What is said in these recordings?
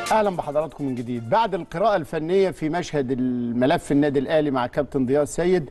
اهلا بحضراتكم من جديد بعد القراءه الفنيه في مشهد الملف النادي الاهلي مع كابتن ضياء السيد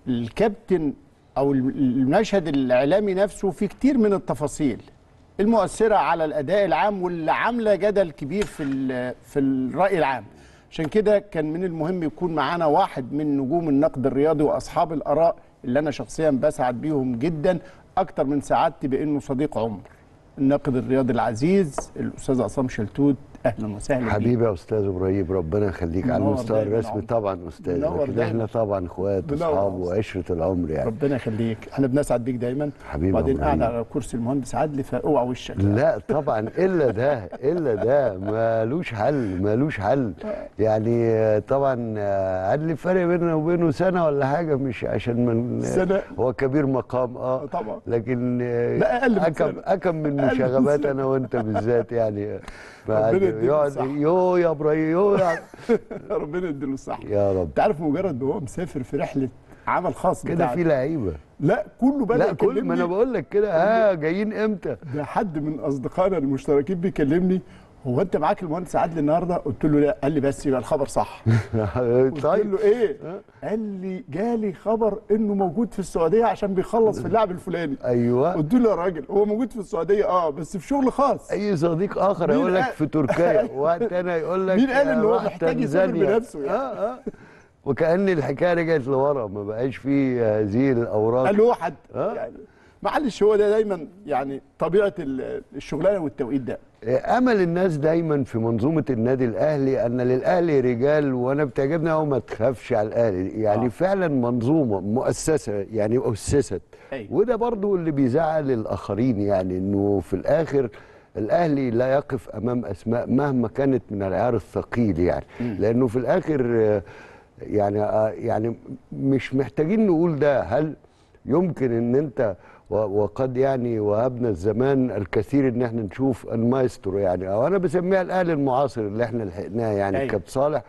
الكابتن او المشهد الاعلامي نفسه في كتير من التفاصيل المؤثره على الاداء العام واللي عامله جدل كبير في ال- في الراي العام عشان كده كان من المهم يكون معانا واحد من نجوم النقد الرياضي واصحاب الاراء اللي انا شخصيا بسعد بيهم جدا اكتر من سعادتي بانه صديق عمر الناقد الرياضي العزيز الاستاذ عصام شلتوت اهلا وسهلا بيك. حبيبي يا استاذ ابراهيم ربنا يخليك على منور المستوى دايما الرسمي عمر. طبعا استاذ منور لكن دايما. احنا طبعا اخوات منور واصحاب يا أستاذ. وعشره العمر يعني ربنا يخليك احنا بنسعد بيك دايما حبيبي يا وبعدين قاعد إبراهيم. على كرسي المهندس عدلي فاوعى وشك لا طبعا الا ده الا ده مالوش حل مالوش حل يعني آه، طبعا آه، عدلي فرق بيننا وبينه سنه ولا حاجه مش عشان من سنة. هو كبير مقام اه طبعا. لكن آه، لا، أقل من اكم سنة. اكم من أقل من مشاغبات سنة. انا وانت بالذات يعني بعد- ربنا يديله يقعد الصحة. يو يا ابراهيم يو يا ربنا يديله الصحه يا رب انت عارف مجرد ما هو مسافر في رحله عمل خاص كده بتاعك. في لعيبه لا كله بدا لا كل ما انا يكلمني. بقول لك كده ها جايين امتى ده حد من اصدقائنا المشتركين بيكلمني هو انت معاك المهندس عدلي النهارده قلت له لا قال لي بس يبقى الخبر صح قلت طيب له ايه قال لي جالي خبر انه موجود في السعوديه عشان بيخلص في اللاعب الفلاني ايوه قلت له يا راجل هو موجود في السعوديه اه بس في شغل خاص اي صديق اخر مين يقول لك قال- في تركيا وقت انا يقول لك مين قال إن هو راح محتاج يسافر تنزانيا. بنفسه يعني؟ اه اه وكأن الحكايه رجعت لورا ما بقاش في هذه الاوراق قال له حد آه. يعني معلش هو ده دايما يعني طبيعه ال- الشغلانه والتوقيت ده امل الناس دايما في منظومه النادي الاهلي ان للاهلي رجال وانا بتعجبني قوي ما تخافش على الاهلي يعني آه. آه. فعلا منظومه مؤسسه يعني اسست أيوة. وده برضو اللي بيزعل الاخرين يعني انه في الاخر الاهلي لا يقف امام اسماء مهما كانت من العيار الثقيل يعني لانه في الاخر آه، يعني آه، يعني مش محتاجين نقول ده هل يمكن ان انت و- وقد يعني وهبنا الزمان الكثير ان احنا نشوف المايسترو يعني او انا بسميها الاهلي المعاصر اللي احنا لحقناه يعني أيوة. كابتن صالح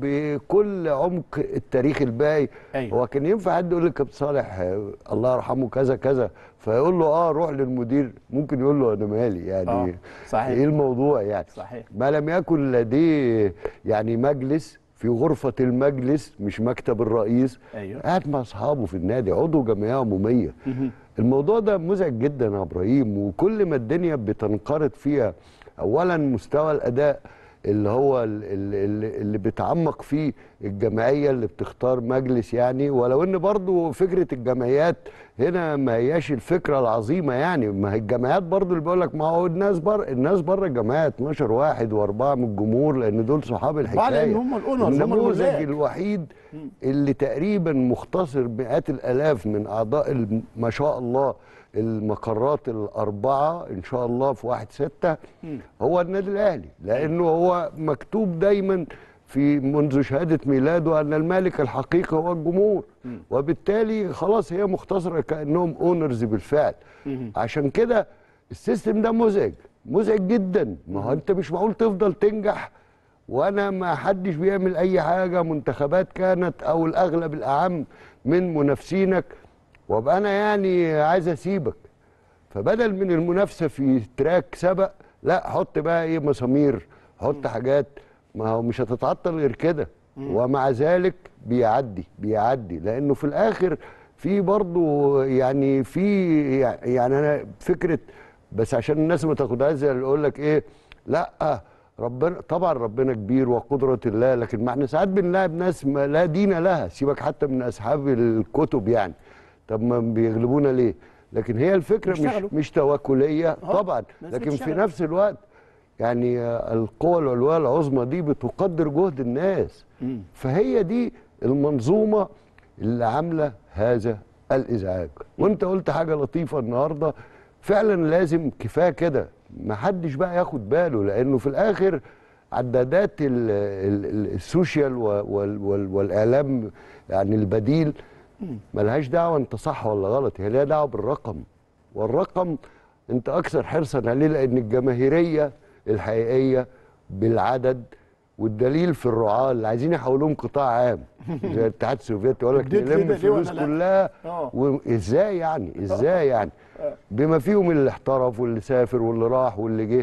بكل عمق التاريخ الباقي أيوة. هو كان ينفع حد يقول لكابتن صالح آه، الله يرحمه كذا كذا فيقول له اه روح للمدير ممكن يقول له انا مالي يعني آه، صحيح. ايه الموضوع يعني صحيح. ما لم يكن لديه يعني مجلس في غرفة المجلس مش مكتب الرئيس أيوة. قاعد مع أصحابه في النادي عضو جمعية عمومية الموضوع ده مزعج جدا يا إبراهيم وكل ما الدنيا بتنقرض فيها أولا مستوى الأداء اللي هو ال- ال- ال- اللي بتعمق فيه الجمعية اللي بتختار مجلس يعني ولو ان برضو فكرة الجمعيات هنا ما هياش الفكرة العظيمة يعني ما هي الجمعيات برضو اللي بيقول لك ما هو الناس بر الناس بره الجمعية 12 واحد واربعة من الجمهور لان دول صحاب الحكاية لأن هم الأونرز، هم النموذج الملاك. الوحيد اللي تقريبا مختصر مئات الالاف من اعضاء الم- ما شاء الله المقرات الاربعه ان شاء الله في واحد ستة هو النادي الاهلي لانه هو مكتوب دايما في منذ شهاده ميلاده ان المالك الحقيقي هو الجمهور وبالتالي خلاص هي مختصره كانهم اونرز بالفعل عشان كده السيستم ده مزعج مزعج جدا ما هو انت مش معقول تفضل تنجح وانا ما حدش بيعمل اي حاجه منتخبات كانت او الاغلب الاعم من منافسينك وابقى انا يعني عايز اسيبك فبدل من المنافسه في تراك سبق لا حط بقى ايه مسامير حط حاجات ما هو مش هتتعطل غير كده ومع ذلك بيعدي بيعدي لانه في الاخر في برضه يعني في يعني انا فكره بس عشان الناس ما تاخدهاش زي اللي يقول لك ايه لا ربنا طبعا ربنا كبير وقدرة الله لكن ما احنا ساعات بنلاعب ناس ما لا دين لها سيبك حتى من اصحاب الكتب يعني طب ما بيغلبونا ليه لكن هي الفكره بيشتغلوا. مش مش توكليه آه، طبعا ناس لكن في بتشتغل. نفس الوقت يعني آه، القوى العلويه العظمى دي بتقدر جهد الناس فهي دي المنظومه اللي عامله هذا الازعاج وانت قلت حاجه لطيفه النهارده فعلا لازم كفايه كده ما حدش بقى ياخد باله لانه في الاخر عدادات ال ال ال السوشيال و- وال وال والاعلام يعني البديل ملهاش دعوه انت صح ولا غلط هي ليها دعوه بالرقم والرقم انت اكثر حرصا عليه لان الجماهيريه الحقيقيه بالعدد والدليل في الرعاه اللي عايزين يحولوهم قطاع عام زي الاتحاد السوفيتي يقول لك اديت نلم كده ليه ولا الفلوس لا؟ كلها آه. وازاي يعني ازاي يعني بما فيهم اللي احترف واللي سافر واللي راح واللي جه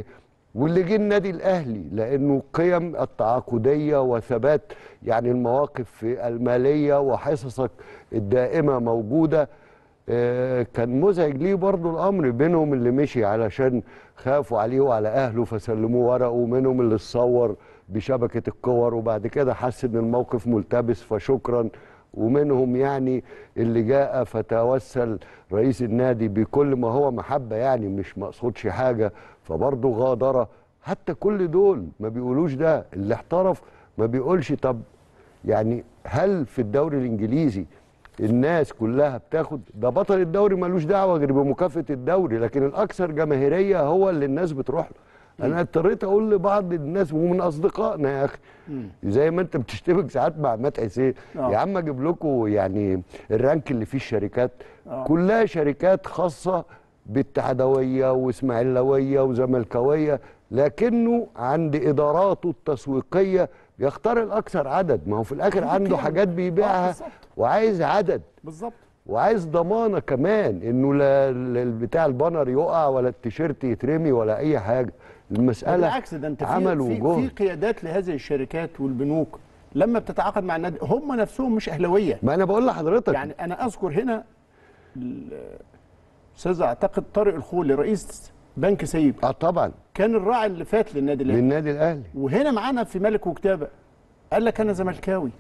واللي جه النادي الاهلي لانه قيم التعاقديه وثبات يعني المواقف في الماليه وحصصك الدائمه موجوده آه، كان مزعج ليه برضو الامر بينهم اللي مشي علشان خافوا عليه وعلى اهله فسلموه ورقه ومنهم اللي اتصور بشبكه الكور وبعد كده حس ان الموقف ملتبس فشكرا ومنهم يعني اللي جاء فتوسل رئيس النادي بكل ما هو محبه يعني مش مقصودش حاجه فبرضه غادر حتى كل دول ما بيقولوش ده اللي احترف ما بيقولش طب يعني هل في الدوري الانجليزي الناس كلها بتاخد ده بطل الدوري ملوش دعوه غير بمكافاه الدوري لكن الاكثر جماهيريه هو اللي الناس بتروح له انا اضطريت اقول لبعض الناس ومن اصدقائنا يا اخي زي ما انت بتشتبك ساعات مع مات حسين آه. يا عم اجيب لكم يعني الرانك اللي فيه الشركات آه. كلها شركات خاصه بالاتحادويه واسماعيلاويه وزملكاويه لكنه عند اداراته التسويقيه بيختار الاكثر عدد ما هو في الاخر دي عنده قيم. حاجات آه، بيبيعها بالظبط. وعايز عدد بالظبط وعايز ضمانه كمان انه لا لا بتاع البانر يقع ولا التيشيرت يترمي ولا اي حاجه المساله بالعكس ده انت في عمل في, في وجهد قيادات لهذه الشركات والبنوك لما بتتعاقد مع النادي هم نفسهم مش اهلاويه ما انا بقول لحضرتك يعني انا اذكر هنا الاستاذ اعتقد طارق الخولي رئيس بنك سيب اه طبعا كان الراعي اللي فات للنادي الاهلي للنادي الاهلي وهنا معانا في ملك وكتابه قال لك انا زملكاوي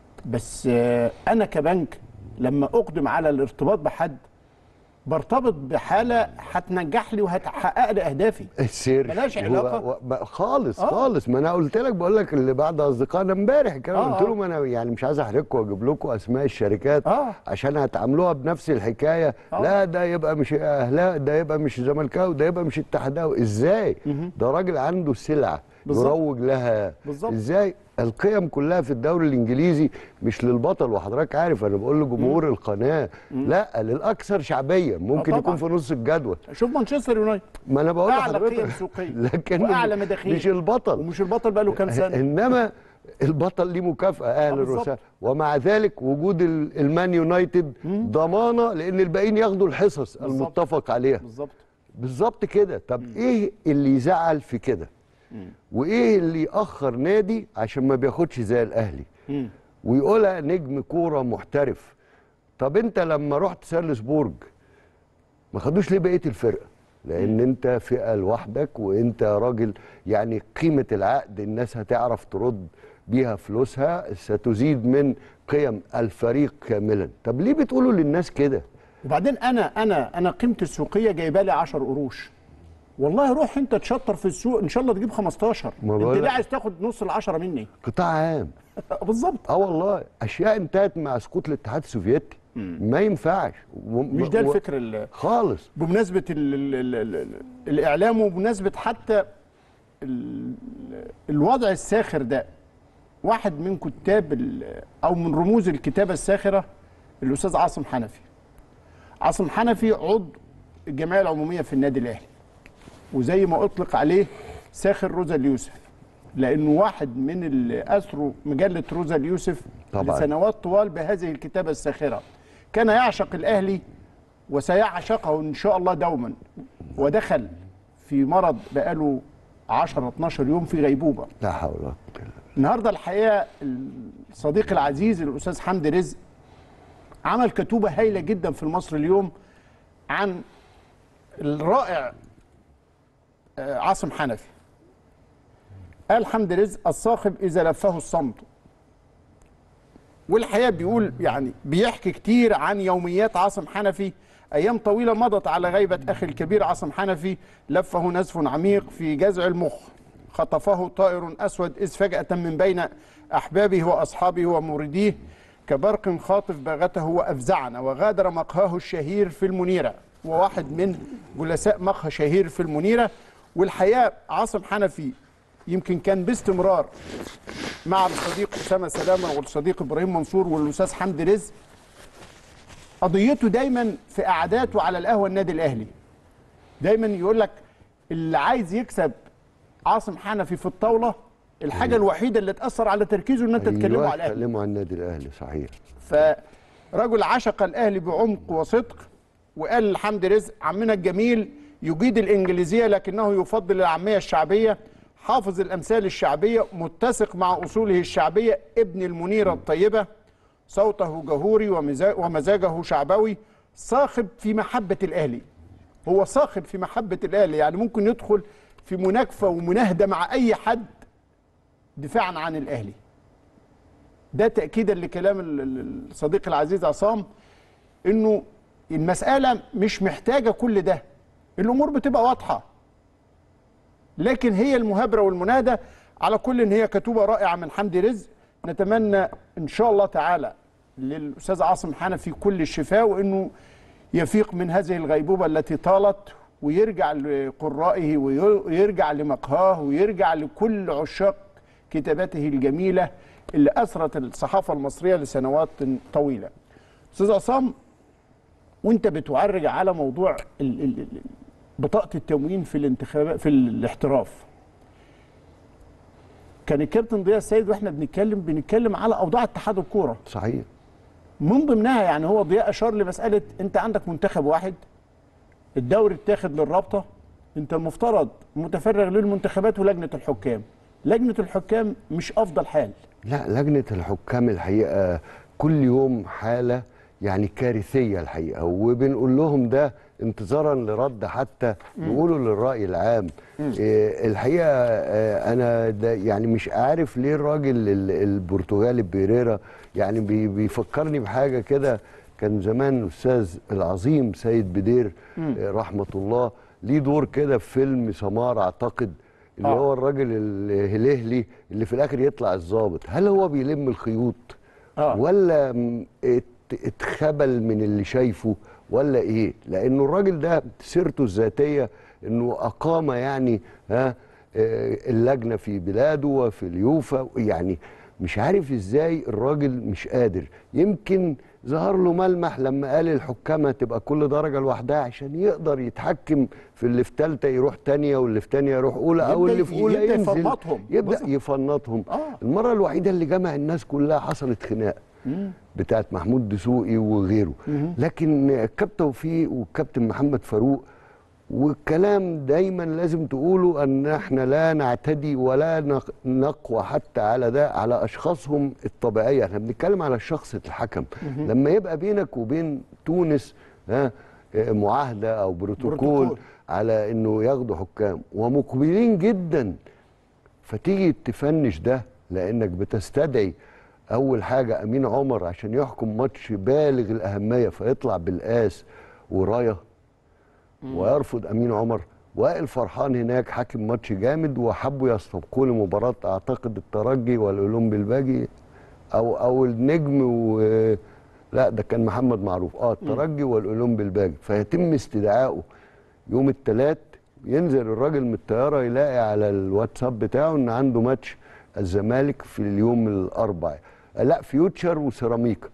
بس آه، انا كبنك لما اقدم على الارتباط بحد برتبط بحاله هتنجح لي وهتحقق لي اهدافي السير ملهاش هو- علاقة. و- ب- خالص آه. خالص ما انا قلت لك بقول لك اللي بعد اصدقائنا امبارح الكلام آه، قلت آه. لهم انا يعني مش عايز احرجكم واجيب لكم اسماء الشركات آه. عشان هتعاملوها بنفس الحكايه آه. لا ده يبقى مش اهلاء ده يبقى مش زملكاوي ده يبقى مش اتحداوي ازاي ده راجل عنده سلعه بالظبط. يروج لها بالظبط. ازاي القيم كلها في الدوري الانجليزي مش للبطل وحضرتك عارف انا بقول لجمهور القناه لا للاكثر شعبيه ممكن طبعاً. يكون في نص الجدول شوف مانشستر يونايتد ما انا بقول أعلى لحضرتك قيم سوقية لكن وأعلى مداخيل. مش البطل ومش البطل بقى له كام سنه انما البطل ليه مكافاه آه، اهل بالظبط. الرسالة ومع ذلك وجود ال- المان يونايتد ضمانه لان الباقيين ياخدوا الحصص بالظبط. المتفق عليها بالظبط بالظبط كده طب ايه اللي يزعل في كده وايه اللي ياخر نادي عشان ما بياخدش زي الاهلي مم. ويقولها نجم كوره محترف طب انت لما رحت سالزبورج ما خدوش ليه بقيه الفرقه لان انت فئه لوحدك وانت راجل يعني قيمه العقد الناس هتعرف ترد بيها فلوسها ستزيد من قيم الفريق كاملا طب ليه بتقولوا للناس كده وبعدين انا انا انا قيمتي السوقيه جايبه لي 10 قروش والله روح انت تشطر في السوق ان شاء الله تجيب 15 ما انت بقول ليه لك. عايز تاخد نص ال10 مني قطاع عام بالظبط اه والله اشياء انتهت مع سقوط الاتحاد السوفيتي ما ينفعش و- مش ده و- الفكر ال- خالص بمناسبه ال ال ال ال ال الاعلام وبمناسبه حتى ال الوضع الساخر ده واحد من كتاب ال- او من رموز الكتابه الساخره الاستاذ عاصم حنفي عاصم حنفي عضو الجمعيه العموميه في النادي الاهلي وزي ما اطلق عليه ساخر روزا اليوسف لانه واحد من اللي اثروا مجله روزا اليوسف طبعاً. لسنوات طوال بهذه الكتابه الساخره كان يعشق الاهلي وسيعشقه ان شاء الله دوما ودخل في مرض بقاله 10 12 يوم في غيبوبه لا حول ولا قوه الا بالله النهارده الحقيقه الصديق العزيز الاستاذ حمدي رزق عمل كتوبه هايله جدا في المصري اليوم عن الرائع آه، عاصم حنفي قال حمدي رزق الصاخب اذا لفه الصمت والحقيقه بيقول يعني بيحكي كتير عن يوميات عاصم حنفي ايام طويله مضت على غيبه اخي الكبير عاصم حنفي لفه نزف عميق في جذع المخ خطفه طائر اسود اذ فجاه من بين احبابه واصحابه ومورديه كبرق خاطف باغته وافزعنا وغادر مقهاه الشهير في المنيره وواحد من جلساء مقهى شهير في المنيره والحقيقه عاصم حنفي يمكن كان باستمرار مع الصديق اسامه سلامه والصديق ابراهيم منصور والاستاذ حمدي رزق قضيته دايما في قعداته على القهوه النادي الاهلي دايما يقول لك اللي عايز يكسب عاصم حنفي في الطاوله الحاجه الوحيده اللي تاثر على تركيزه ان انت تكلمه أيوة، على الاهلي اتكلموا عن النادي الاهلي صحيح فرجل عشق الاهلي بعمق وصدق وقال لحمدي رزق عمنا الجميل يجيد الإنجليزية لكنه يفضل العامية الشعبية حافظ الأمثال الشعبية متسق مع أصوله الشعبية ابن المنيرة الطيبة صوته جهوري ومزا- ومزاجه شعبوي صاخب في محبة الأهلي هو صاخب في محبة الأهلي يعني ممكن يدخل في مناكفة ومناهدة مع أي حد دفاعا عن الأهلي ده تأكيدا لكلام ال- ال- الصديق العزيز عصام انه المسألة مش محتاجة كل ده الأمور بتبقى واضحة لكن هي المهابرة والمنادى على كل ان هي كتوبة رائعة من حمدي رزق نتمنى ان شاء الله تعالى للأستاذ عاصم حنفي كل الشفاء وانه يفيق من هذه الغيبوبة التي طالت ويرجع لقرائه ويرجع لمقهاه ويرجع لكل عشاق كتاباته الجميلة اللي أثرت الصحافة المصرية لسنوات طويلة أستاذ عصام وانت بتعرج على موضوع ال- ال- ال- بطاقة التموين في الانتخابات في الاحتراف كان الكابتن ضياء السيد واحنا بنتكلم بنتكلم على اوضاع اتحاد الكوره صحيح من ضمنها يعني هو ضياء اشار لمساله انت عندك منتخب واحد الدوري اتاخد للرابطه انت المفترض متفرغ للمنتخبات ولجنه الحكام لجنه الحكام مش افضل حال لا لجنة الحكام الحقيقة كل يوم حالة يعني كارثية الحقيقة وبنقول لهم ده انتظارا لرد حتى نقوله للرأي العام إيه الحقيقة آه، أنا ده يعني مش عارف ليه الراجل ال- البرتغالي بيريرا يعني بي- بيفكرني بحاجة كده كان زمان الأستاذ العظيم سيد بدير آه، رحمة الله ليه دور كده في فيلم سمار أعتقد اللي آه. هو الراجل الهلهلي اللي في الاخر يطلع الضابط هل هو بيلم الخيوط آه. ولا م- ات- اتخبل من اللي شايفه ولا ايه لانه الراجل ده سيرته الذاتيه انه اقام يعني ها آه، اللجنه في بلاده وفي اليوفا يعني مش عارف ازاي الراجل مش قادر يمكن ظهر له ملمح لما قال الحكامة تبقى كل درجة لوحدها عشان يقدر يتحكم في اللي في تالتة يروح تانية واللي في تانية يروح أولى أو يبدأ- اللي في أولى يبدأ ينزل يفنطهم. يبدأ بالظبط. يفنطهم آه. المرة الوحيدة اللي جمع الناس كلها حصلت خناقة بتاعت محمود دسوقي وغيره لكن الكابتن توفيق والكابتن محمد فاروق والكلام دايما لازم تقولوا ان احنا لا نعتدي ولا نق- نقوى حتى على ده على اشخاصهم الطبيعيه احنا بنتكلم على الشخص الحكم لما يبقى بينك وبين تونس ها آه، معاهده او بروتوكول, بروتوكول. على انه ياخدوا حكام ومقبلين جدا فتيجي تفنش ده لانك بتستدعي اول حاجه امين عمر عشان يحكم ماتش بالغ الاهميه فيطلع بالقاس ورايه ويرفض امين عمر وائل فرحان هناك حاكم ماتش جامد وحبوا يستبقوا لمباراه اعتقد الترجي والاولمبي الباجي او او النجم و لا ده كان محمد معروف اه الترجي والاولمبي الباجي فيتم استدعائه يوم الثلاث ينزل الراجل من الطياره يلاقي على الواتساب بتاعه ان عنده ماتش الزمالك في اليوم الاربع لا فيوتشر وسيراميكا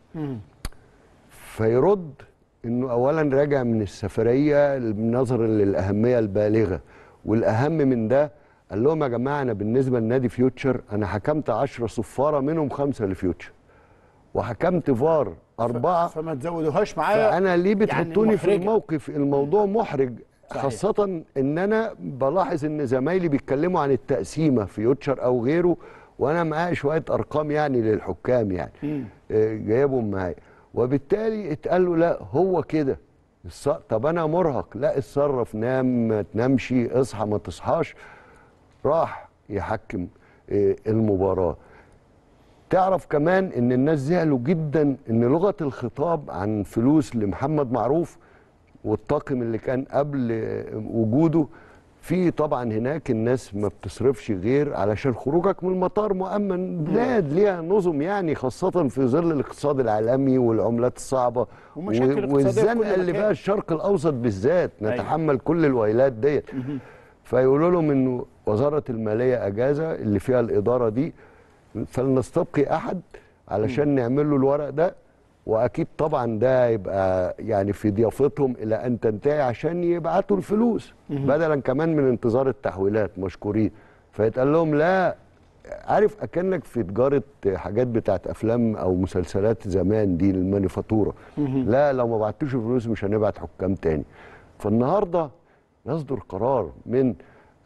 فيرد انه اولا راجع من السفريه نظرا للاهميه البالغه والاهم من ده قال لهم يا جماعه انا بالنسبه لنادي فيوتشر انا حكمت 10 صفاره منهم خمسه لفيوتشر وحكمت فار اربعه فما تزودوهاش معايا فانا ليه يعني بتحطوني في محرجة. الموقف الموضوع محرج صحيح. خاصة ان انا بلاحظ ان زمايلي بيتكلموا عن التقسيمة في يوتشر او غيره وانا معايا شوية ارقام يعني للحكام يعني آه، جايبهم معايا وبالتالي اتقال له لا هو كده الص- طب انا مرهق لا اتصرف نام ما تنامش اصحى ما تصحاش راح يحكم آه، المباراة تعرف كمان ان الناس زعلوا جدا ان لغه الخطاب عن فلوس لمحمد معروف والطاقم اللي كان قبل وجوده في طبعا هناك الناس ما بتصرفش غير علشان خروجك من المطار مؤمن بلاد ليها نظم يعني خاصة في ظل الاقتصاد العالمي والعملات الصعبة ومشاكل و- اقتصادية في كل والزنقة اللي مكان. فيها الشرق الأوسط بالذات أيوة. نتحمل كل الويلات ديت فيقولوا لهم انه وزارة المالية أجازة اللي فيها الإدارة دي فلنستبقي احد علشان نعمل له الورق ده واكيد طبعا ده يبقى يعني في ضيافتهم الى ان تنتهي عشان يبعتوا الفلوس بدلا كمان من انتظار التحويلات مشكورين فيتقال لهم لا عارف اكنك في تجاره حاجات بتاعت افلام او مسلسلات زمان دي المانيفاتوره لا لو ما بعتوش الفلوس مش هنبعت حكام تاني فالنهارده يصدر قرار من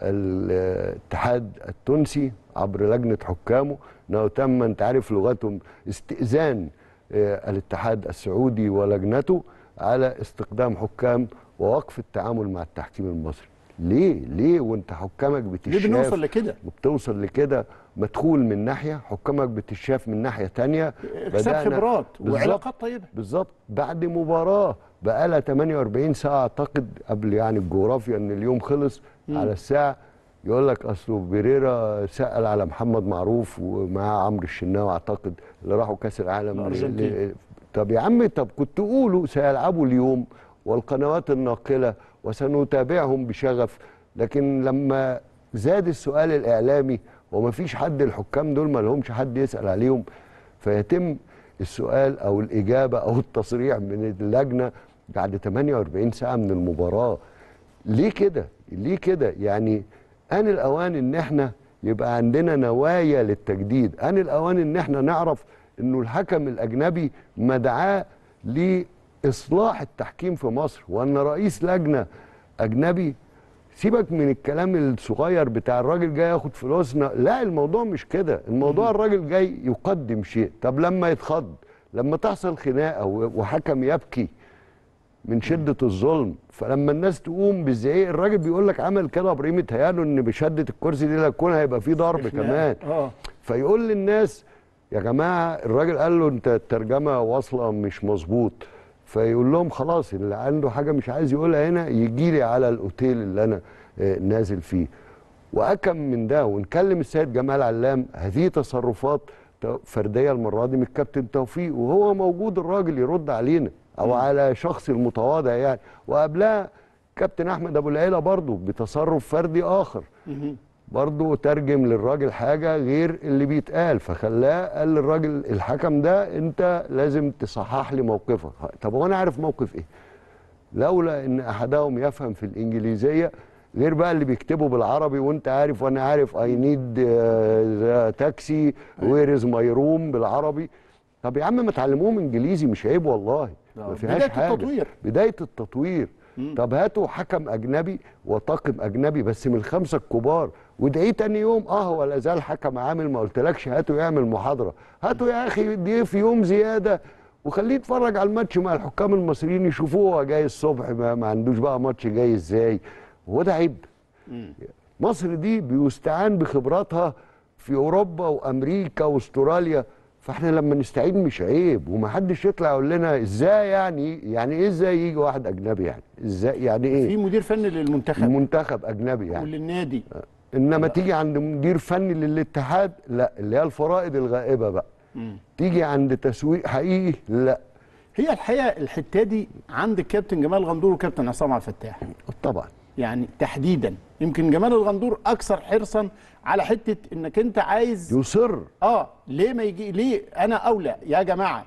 الاتحاد التونسي عبر لجنه حكامه انه تم انت عارف لغتهم استئذان آه، الاتحاد السعودي ولجنته على استخدام حكام ووقف التعامل مع التحكيم المصري ليه ليه وانت حكامك بتشاف ليه بنوصل لكده؟ وبتوصل لكده مدخول من ناحيه حكامك بتشاف من ناحيه تانية اكساب بدأنا- خبرات بالظبط. وعلاقات طيبه بالظبط بعد مباراه بقى لها 48 ساعه اعتقد قبل يعني الجغرافيا ان اليوم خلص على الساعه يقول لك اصله بيريرا سال على محمد معروف ومعاه عمرو الشناوي اعتقد اللي راحوا كاس العالم الأرجنتين. ل- طب يا عم طب كنت قولوا سيلعبوا اليوم والقنوات الناقله وسنتابعهم بشغف لكن لما زاد السؤال الاعلامي وما فيش حد الحكام دول ما لهمش حد يسال عليهم فيتم السؤال او الاجابه او التصريح من اللجنه بعد 48 ساعه من المباراه ليه كده ليه كده يعني ان الاوان ان احنا يبقى عندنا نوايا للتجديد ان الاوان ان احنا نعرف انه الحكم الاجنبي مدعاه لاصلاح التحكيم في مصر وان رئيس لجنه اجنبي سيبك من الكلام الصغير بتاع الراجل جاي ياخد فلوسنا لا الموضوع مش كده الموضوع الراجل جاي يقدم شيء طب لما يتخض لما تحصل خناقه وحكم يبكي من شده الظلم فلما الناس تقوم بالزعيق الراجل بيقول لك عمل كده ابراهيم اتهيأله ان بشده الكرسي دي لا يكون هيبقى فيه ضرب كمان اه فيقول للناس يا جماعه الراجل قال له انت الترجمه واصله مش مظبوط فيقول لهم خلاص اللي عنده حاجه مش عايز يقولها هنا يجي لي على الاوتيل اللي انا آه، نازل فيه واكم من ده ونكلم السيد جمال علام هذه تصرفات ت- فرديه المره دي من الكابتن توفيق وهو موجود الراجل يرد علينا او على شخص المتواضع يعني وقبلها كابتن احمد ابو العيله برضه بتصرف فردي اخر برضه ترجم للراجل حاجه غير اللي بيتقال فخلاه قال للراجل الحكم ده انت لازم تصحح لي موقفك طب هو انا عارف موقف ايه لولا ان احدهم يفهم في الانجليزيه غير بقى اللي بيكتبوا بالعربي وانت عارف وانا عارف اي نيد تاكسي وير از ماي روم بالعربي طب يا عم ما تعلموهم انجليزي مش عيب والله آه، ما فيهاش بداية حاجه التطوير. بدايه التطوير طب هاتوا حكم اجنبي وطاقم اجنبي بس من الخمسه الكبار وادعيه تاني يوم اه هو لا زال حكم عامل ما قلتلكش هاتوا يعمل محاضره هاتوا يا اخي دي في يوم زياده وخليه يتفرج على الماتش مع الحكام المصريين يشوفوه هو جاي الصبح ما, ما عندوش بقى ماتش جاي ازاي هو ده عيب مصر دي بيستعان بخبراتها في اوروبا وامريكا واستراليا فاحنا لما نستعين مش عيب ومحدش يطلع يقول لنا ازاي يعني يعني ايه ازاي يجي واحد اجنبي يعني ازاي يعني في ايه مدير فني للمنتخب منتخب اجنبي يعني وللنادي انما تيجي عند مدير فني للاتحاد لا اللي هي الفرائض الغائبه بقى تيجي عند تسويق حقيقي لا هي الحقيقه الحته دي عند الكابتن جمال غندور وكابتن عصام عبد الفتاح طبعا يعني تحديدا يمكن جمال الغندور اكثر حرصا على حته انك انت عايز يصر اه ليه ما يجي ليه انا اولى يا جماعه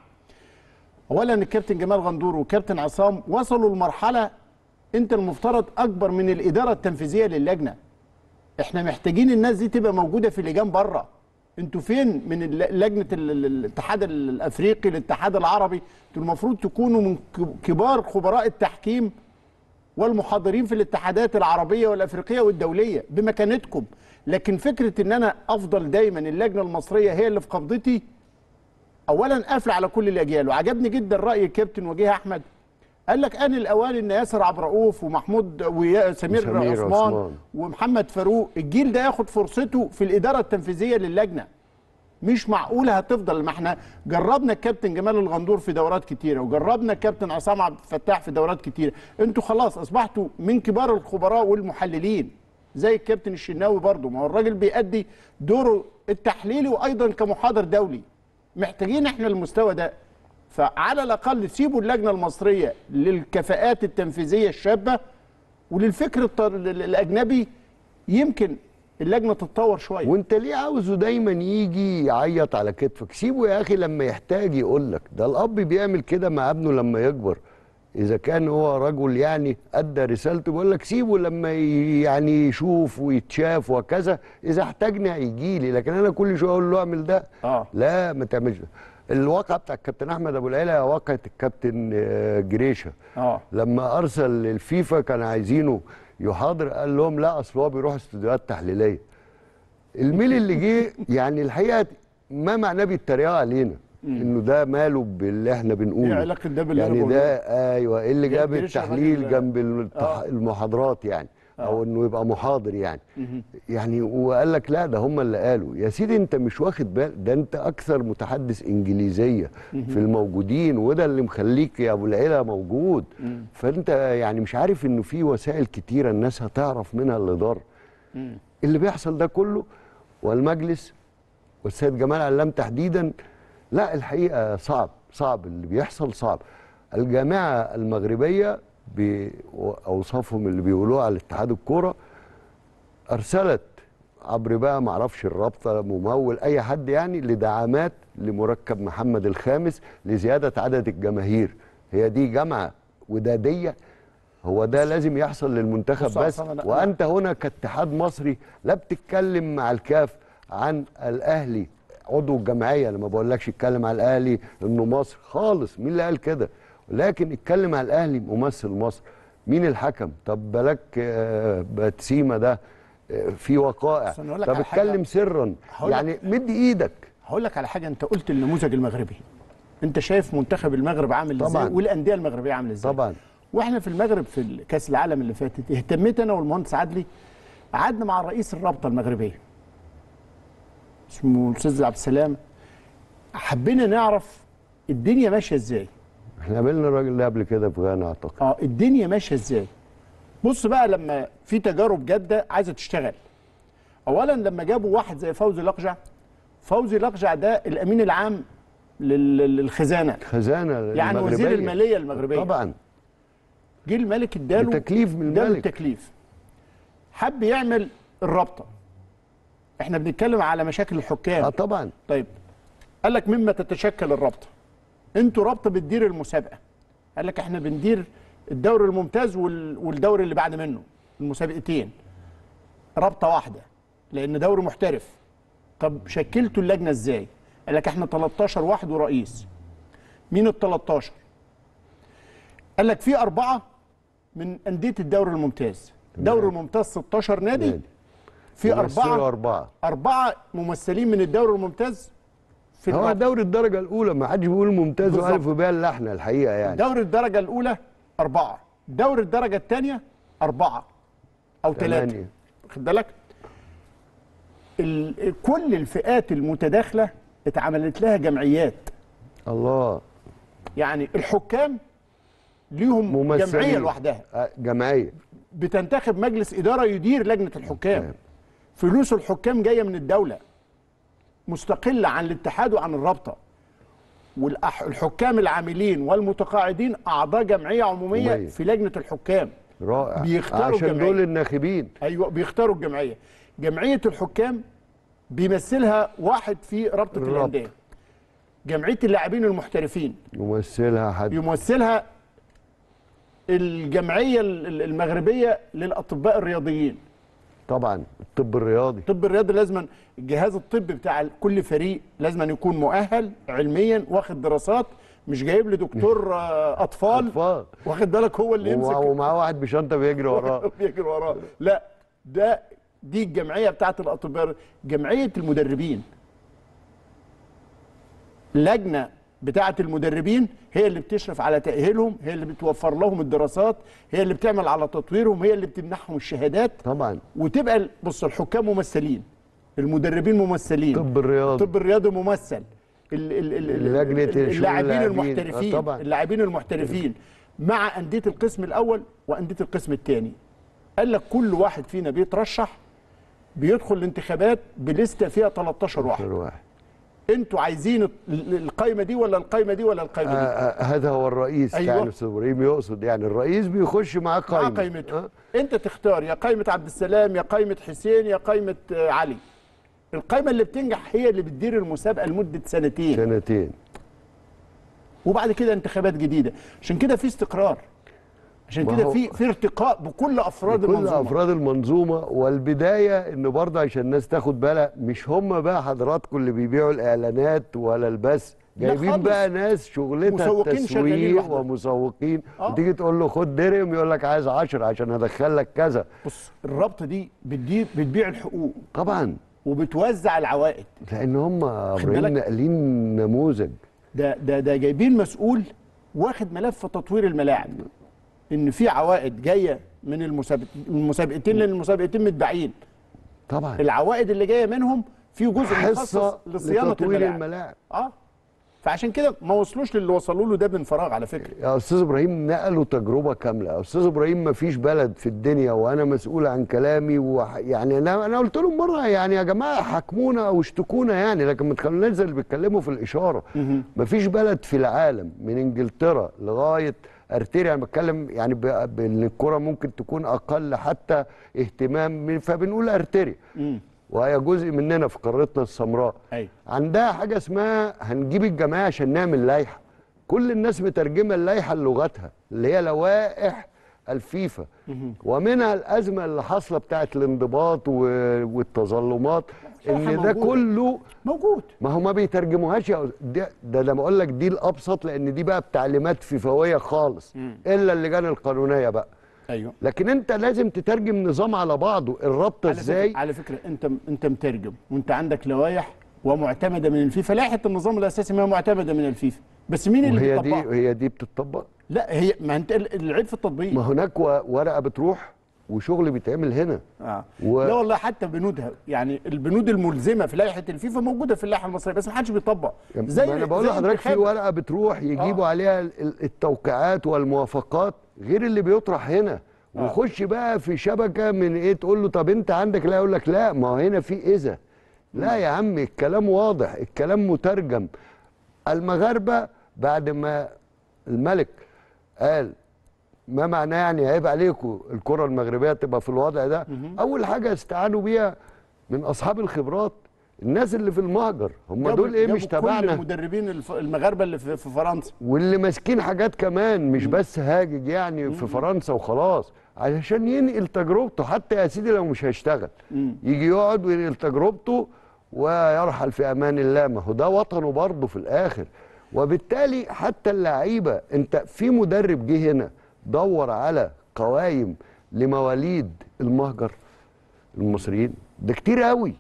اولا الكابتن جمال غندور وكابتن عصام وصلوا لمرحله انت المفترض اكبر من الاداره التنفيذيه للجنه احنا محتاجين الناس دي تبقى موجوده في لجان بره انتوا فين من الل- لجنه ال- ال- الاتحاد الافريقي الاتحاد العربي انتوا المفروض تكونوا من ك- كبار خبراء التحكيم والمحاضرين في الاتحادات العربيه والافريقيه والدوليه بمكانتكم لكن فكره ان انا افضل دايما اللجنه المصريه هي اللي في قبضتي اولا قافله على كل الاجيال وعجبني جدا راي الكابتن وجيه احمد قال لك ان الاوان ان ياسر عبد الرؤوف ومحمود وسمير وسمير عثمان عثمان. ومحمد فاروق الجيل ده ياخد فرصته في الاداره التنفيذيه للجنه مش معقوله هتفضل ما احنا جربنا الكابتن جمال الغندور في دورات كتيره وجربنا الكابتن عصام عبد الفتاح في دورات كتيره انتوا خلاص اصبحتوا من كبار الخبراء والمحللين زي الكابتن الشناوي برضو ما هو الراجل بيأدي دوره التحليلي وايضا كمحاضر دولي محتاجين احنا المستوى ده فعلى الاقل سيبوا اللجنه المصريه للكفاءات التنفيذيه الشابه وللفكر الط- الاجنبي يمكن اللجنه تتطور شويه وانت ليه عاوزه دايما يجي يعيط على كتفك سيبه يا اخي لما يحتاج يقول لك ده الاب بيعمل كده مع ابنه لما يكبر اذا كان هو رجل يعني ادى رسالته بيقول لك سيبه لما ي- يعني يشوف ويتشاف وكذا اذا احتاجني هيجي لي لكن انا كل شويه اقول له اعمل ده آه. لا ما تعملش ده. الواقعه بتاع الكابتن احمد ابو العيله هي واقعه الكابتن آه، جريشه اه لما ارسل للفيفا كان عايزينه يحاضر قال لهم لا اصل هو بيروح استوديوهات تحليليه الميل اللي جه يعني الحقيقه ما معناه بيتريقوا علينا انه ده ماله باللي احنا بنقوله ايه علاقة ده باللي أنا يعني بقوله؟ ده ايوه إيه اللي جاي جاب بيشرح التحليل راجل- جنب التح... آه. المحاضرات يعني او انه يبقى محاضر يعني يعني وقال لك لا ده هم اللي قالوا يا سيدي انت مش واخد بال ده انت اكثر متحدث انجليزيه في الموجودين وده اللي مخليك يا ابو العيله موجود فانت يعني مش عارف انه في وسائل كتيره الناس هتعرف منها اللي ضر اللي بيحصل ده كله والمجلس والسيد جمال علام تحديدا لا الحقيقه صعب صعب اللي بيحصل صعب الجامعه المغربيه باوصافهم اللي بيقولوها على اتحاد الكوره ارسلت عبر بقى معرفش الرابطه ممول اي حد يعني لدعامات لمركب محمد الخامس لزياده عدد الجماهير هي دي جامعه وداديه هو ده لازم يحصل للمنتخب بص بس أصلاً أنا- وانت هنا كاتحاد مصري لا بتتكلم مع الكاف عن الاهلي عضو الجمعيه انا ما بقولكش اتكلم على الاهلي انه مصر خالص مين اللي قال كده لكن اتكلم على الاهلي ممثل مصر مين الحكم طب بلاك آه، باتسيما ده آه، في وقائع بس أنا أقول لك طب على حاجة. اتكلم سرا هقول لك- يعني مد ايدك هقول لك على حاجه انت قلت النموذج المغربي انت شايف منتخب المغرب عامل طبعاً. ازاي والانديه المغربيه عامله ازاي طبعا واحنا في المغرب في كاس العالم اللي فاتت اهتميت انا والمهندس عدلي قعدنا مع رئيس الرابطه المغربيه اسمه الاستاذ عبد السلام حبينا نعرف الدنيا ماشيه ازاي احنا قابلنا الراجل ده قبل كده في غانا اعتقد اه الدنيا ماشيه ازاي بص بقى لما في تجارب جاده عايزه تشتغل اولا لما جابوا واحد زي فوزي لقجع فوزي لقجع ده الامين العام لل- للخزانه خزانه يعني المغربية. وزير الماليه المغربيه طبعا جه الملك اداله بتكليف من اداله الملك. التكليف حب يعمل الرابطه احنا بنتكلم على مشاكل الحكام اه طبعا طيب قال لك مما تتشكل الرابطه انتوا رابطه بتدير المسابقه قال لك احنا بندير الدوري الممتاز وال- والدوري اللي بعد منه المسابقتين رابطه واحده لان دوري محترف طب شكلتوا اللجنه ازاي قال لك احنا 13 واحد ورئيس مين ال 13 قال لك في اربعه من انديه الدوري الممتاز دوري الممتاز 16 نادي نادي. في ممثلوا اربعه اربعه أربعة ممثلين من الدوري الممتاز في هو الرابطة. دوري الدرجه الاولى ما حدش بيقول ممتاز بالظبط. والف وباء الا احنا الحقيقه يعني دوري الدرجة الأولى أربعة دوري الدرجة الثانية أربعة أو ثلاثة ثمانية. خد بالك ال- كل الفئات المتداخلة اتعملت لها جمعيات الله يعني الحكام ليهم ممثلين جمعية لوحدها آه، جمعيه بتنتخب مجلس إدارة يدير لجنة الحكام تمام. فلوس الحكام جاية من الدولة مستقلة عن الاتحاد وعن الرابطة والحكام العاملين والمتقاعدين أعضاء جمعية عمومية عمومية. في لجنة الحكام رائع بيختاروا عشان الجمعية. دول الناخبين أيوة بيختاروا الجمعية جمعية الحكام بيمثلها واحد في رابطة الرابطة. الأندية جمعية اللاعبين المحترفين يمثلها حد يمثلها الجمعية ال- المغربية للأطباء الرياضيين طبعا الطب الرياضي الطب الرياضي لازما الجهاز الطبي بتاع كل فريق لازما يكون مؤهل علميا واخد دراسات مش جايب لي دكتور آه، اطفال اطفال واخد بالك هو اللي ومع- يمسك ومعاه واحد بشنطه بيجري وراه بيجري وراه لا ده دي الجمعيه بتاعت الاطباء جمعيه المدربين لجنه بتاعت المدربين هي اللي بتشرف على تاهيلهم هي اللي بتوفر لهم الدراسات هي اللي بتعمل على تطويرهم هي اللي بتمنحهم الشهادات طبعا وتبقى ال- بص الحكام ممثلين المدربين ممثلين الطب الرياضي الطب الرياضي ممثل ال- ال- ال- ال- لجنة ال- شؤون اللاعبين اللاعبين. المحترفين آه طبعا. اللاعبين المحترفين مع أندية القسم الأول وأندية القسم الثاني قال لك كل واحد فينا بيترشح بيدخل الانتخابات بلستة فيها 13 واحد واحد انتوا عايزين ال- ال- القايمة دي ولا القايمة دي ولا آه القايمة دي آه هذا هو الرئيس أيوة. يعني استاذ ابراهيم يقصد يعني الرئيس بيخش معاه مع قائمه قايمته آه. انت تختار يا قايمة عبد السلام يا قايمة حسين يا قايمة آه، علي القايمة اللي بتنجح هي اللي بتدير المسابقة لمدة سنتين سنتين وبعد كده انتخابات جديده عشان كده في استقرار عشان ما كده هو- في في ارتقاء بكل افراد كل المنظومه افراد المنظومه والبدايه ان برضه عشان الناس تاخد بالها مش هم بقى حضراتكم اللي بيبيعوا الاعلانات ولا البث لا جايبين خالص. بقى ناس شغلتها مسوقين شغالين التسويق لوحدهم. ومسوقين آه. وتيجي تقول له خد درهم يقول لك عايز 10 عشان ادخل لك كذا بص الرابطه دي بتدير بتبيع الحقوق طبعا وبتوزع العوائد لان هم ابراهيم بالك؟ ناقلين نموذج ده ده ده جايبين مسؤول واخد ملف تطوير الملاعب ان في عوائد جايه من المسابق- المسابقتين لان المسابقتين متباعين طبعا العوائد اللي جايه منهم في جزء مخصص حصه لصيانه لتطوير الملاعب الملاعب اه فعشان كده ما وصلوش للي وصلوا له ده من فراغ على فكره يا استاذ ابراهيم نقلوا تجربه كامله يا استاذ ابراهيم ما فيش بلد في الدنيا وانا مسؤول عن كلامي وح... يعني انا انا قلت لهم مره يعني يا جماعه حكمونا او اشتكونا يعني لكن ما تخلوناش زي اللي بيتكلموا في الاشاره ما فيش بلد في العالم من انجلترا لغايه ارتيريا انا بتكلم يعني ب- بان الكره ممكن تكون اقل حتى اهتمام من- فبنقول ارتيريا وهي جزء مننا في قارتنا السمراء أيوة. عندها حاجه اسمها هنجيب الجماعه عشان نعمل لائحه كل الناس مترجمه اللائحه لغتها اللي هي لوائح الفيفا ومنها الازمه اللي حاصله بتاعت الانضباط و- والتظلمات بصراحة ان ده موجودة. كله موجود ما هو ما بيترجموهاش يا أس- ده ده انا بقول لك دي الابسط لان دي بقى بتعليمات فيفاويه خالص الا اللجان القانونيه بقى ايوه لكن انت لازم تترجم نظام على بعضه الرابطه على ازاي فكرة على فكره انت انت مترجم وانت عندك لوائح ومعتمده من الفيفا لائحه النظام الاساسي ما هي معتمده من الفيفا بس مين اللي وهي دي بيطبقها هي دي بتطبق لا هي ما انت ال- العيب في التطبيق ما هناك و- ورقه بتروح وشغل بيتعمل هنا آه. و- لا والله حتى بنودها يعني البنود الملزمه في لائحه الفيفا موجوده في اللائحه المصريه بس ما حدش بيطبق زي ما انا بقول زي لحضرتك في انتخاب- ورقه بتروح يجيبوا آه. عليها ال- ال- التوقيعات والموافقات غير اللي بيطرح هنا آه. وخش بقى في شبكه من ايه تقول له طب انت عندك لا يقول لك لا ما هو هنا في اذا لا يا عم الكلام واضح الكلام مترجم المغاربه بعد ما الملك قال ما معناه يعني عيب عليكم الكره المغربيه تبقى في الوضع ده اول حاجه استعانوا بيها من اصحاب الخبرات الناس اللي في المهجر هم جابوا- دول ايه جابوا مش كل تبعنا المدربين الف- المغاربه اللي في في فرنسا واللي ماسكين حاجات كمان مش بس هاجج يعني في فرنسا وخلاص علشان ينقل تجربته حتى يا سيدي لو مش هيشتغل يجي يقعد وينقل تجربته ويرحل في امان الله ما هو ده وطنه برضه في الاخر وبالتالي حتى اللعيبه انت في مدرب جه هنا دور على قوائم لمواليد المهجر المصريين ده كتير قوي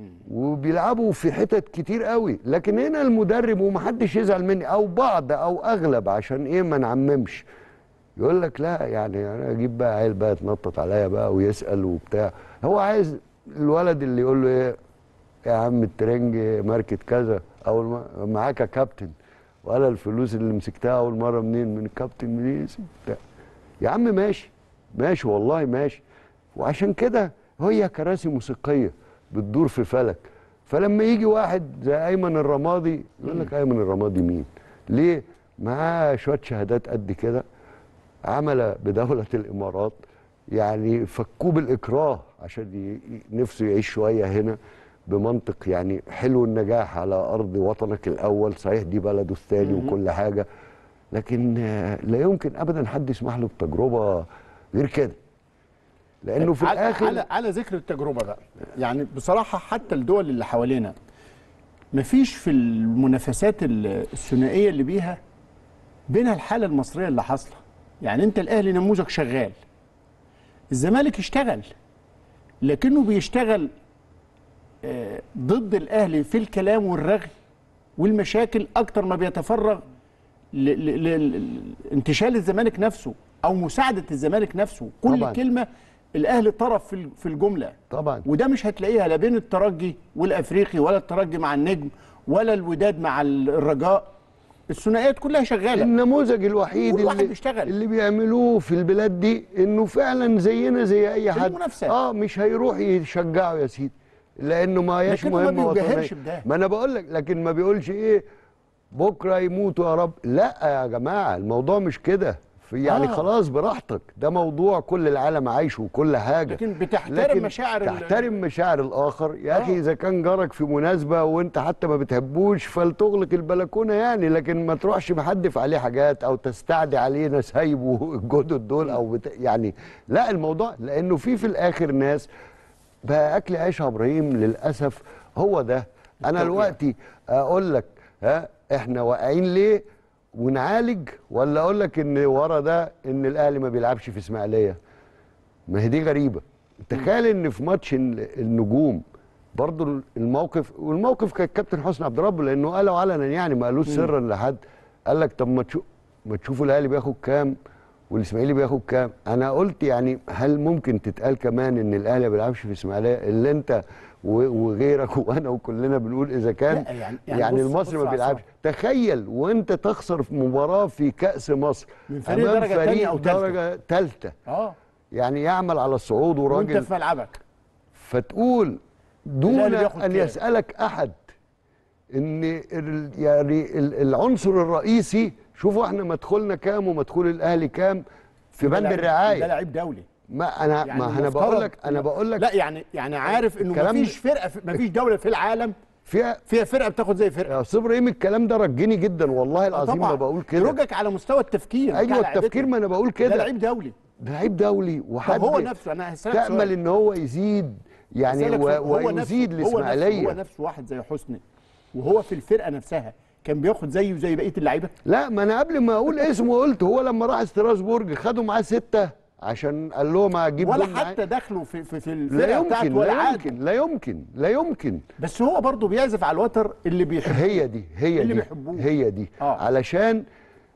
وبيلعبوا في حتت كتير قوي لكن هنا المدرب ومحدش يزعل مني او بعض او اغلب عشان ايه ما نعممش يقول لك لا يعني انا اجيب بقى عيل بقى يتنطط عليا بقى ويسال وبتاع هو عايز الولد اللي يقول له ايه يا عم الترنج ماركه كذا اول ما معاك يا كابتن ولا الفلوس اللي مسكتها اول مره منين من الكابتن منيسي بتاع يا عم ماشي ماشي والله ماشي وعشان كده هي كراسي موسيقيه بتدور في فلك فلما يجي واحد زي ايمن الرمادي يقول لك ايمن الرمادي مين ليه معاه شويه شهادات قد كده عمل بدوله الامارات يعني فكوه بالاكراه عشان ي- ي- نفسه يعيش شويه هنا بمنطق يعني حلو النجاح على ارض وطنك الاول صحيح دي بلده الثاني وكل حاجه لكن آه، لا يمكن ابدا حد يسمح له بتجربه غير كده لانه في على- الاخر على على ذكر التجربه بقى يعني بصراحه حتى الدول اللي حوالينا مفيش في المنافسات ال- الثنائيه اللي بيها بينها الحاله المصريه اللي حاصله يعني انت الاهلي نموذج شغال الزمالك اشتغل لكنه بيشتغل آه، ضد الاهلي في الكلام والرغي والمشاكل اكتر ما بيتفرغ ل- ل- ل- لانتشال الزمالك نفسه او مساعده الزمالك نفسه كل طبعاً. كلمه الاهلي طرف في ال- في الجمله طبعا وده مش هتلاقيها لا بين الترجي والافريقي ولا الترجي مع النجم ولا الوداد مع ال- الرجاء الثنائيات كلها شغاله النموذج الوحيد كل واحد اللي, بيشتغل. اللي بيعملوه في البلاد دي انه فعلا زينا زي اي حد المنافسة. اه مش هيروح يشجعوا يا سيدي لانه ما هياش لكنه ما مهمه بيجاهرش وطنيه بده. ما انا بقول لك لكن ما بيقولش ايه بكره يموتوا يا رب لا يا جماعه الموضوع مش كده في يعني آه. خلاص براحتك ده موضوع كل العالم عايشه وكل حاجه لكن بتحترم مشاعر ال- تحترم مشاعر الاخر يا اخي آه. اذا كان جارك في مناسبه وانت حتى ما بتحبوش فلتغلق البلكونه يعني لكن ما تروحش محدف عليه حاجات او تستعدي عليه نسايبه الجدد دول او بت... يعني لا الموضوع لانه في في الاخر ناس بقى اكل عيش يا ابراهيم للاسف هو ده انا التوقيع. دلوقتي اقول لك ها احنا واقعين ليه ونعالج ولا اقول لك ان ورا ده ان الاهلي ما بيلعبش في اسماعيليه ما هي دي غريبه تخيل ان في ماتش ال- النجوم برضو الموقف والموقف كان الكابتن حسني عبد ربه لانه قاله علنا يعني ما قالوش سرا لحد قال لك طب ما تشوف ما تشوفوا الاهلي بياخد كام والاسماعيلي بياخد كام انا قلت يعني هل ممكن تتقال كمان ان الاهلي ما بيلعبش في اسماعيليه اللي انت و- وغيرك وانا وكلنا بنقول اذا كان لا، يعني- يعني, يعني يعني بص- المصري بص ما على بيلعبش تخيل وانت تخسر في مباراه في كاس مصر من فريق أمام درجة تانية فريق أو تالتة. درجه ثالثه اه يعني يعمل على الصعود وانت وراجل في ملعبك فتقول دون الأهلي بياخد ان كام؟ يسالك احد ان ال- يعني ال- العنصر الرئيسي شوفوا احنا مدخولنا كام ومدخول الاهلي كام في ده بند لعيب- ده الرعايه لعيب دولي ما انا يعني ما انا المفترض بقول لك انا إنه- بقول لك لا يعني يعني عارف انه الكلام مفيش فرقه في مفيش دوله في العالم فيها فيها فرقه بتاخد زي فرقه يا استاذ ابراهيم الكلام ده رجني جدا والله العظيم ما بقول كده يرجك على مستوى التفكير بتاع ايوه لعيبته. التفكير ما انا بقول ده كده لعيب دولي ده لعيب دولي وحد طب هو نفسه انا هسألك تامل سؤال. ان هو يزيد يعني أسألك و- سؤال. هو ويزيد نفسه- هو نفسه- الاسماعيليه هو نفسه واحد زي حسني وهو في الفرقه نفسها كان بياخد زيه زي بقيه اللعيبه لا ما انا قبل ما اقول اسمه قلت هو لما راح استراسبورج خدوا معاه سته عشان قال لهم هجيب ولا جول معاه. حتى دخلوا في في, في لا الفرقه بتاعته يمكن ولا لا عاد يمكن لا يمكن لا يمكن بس هو برضه بيعزف على الوتر اللي بيحبه هي دي هي اللي دي بيحبوه. هي دي آه. علشان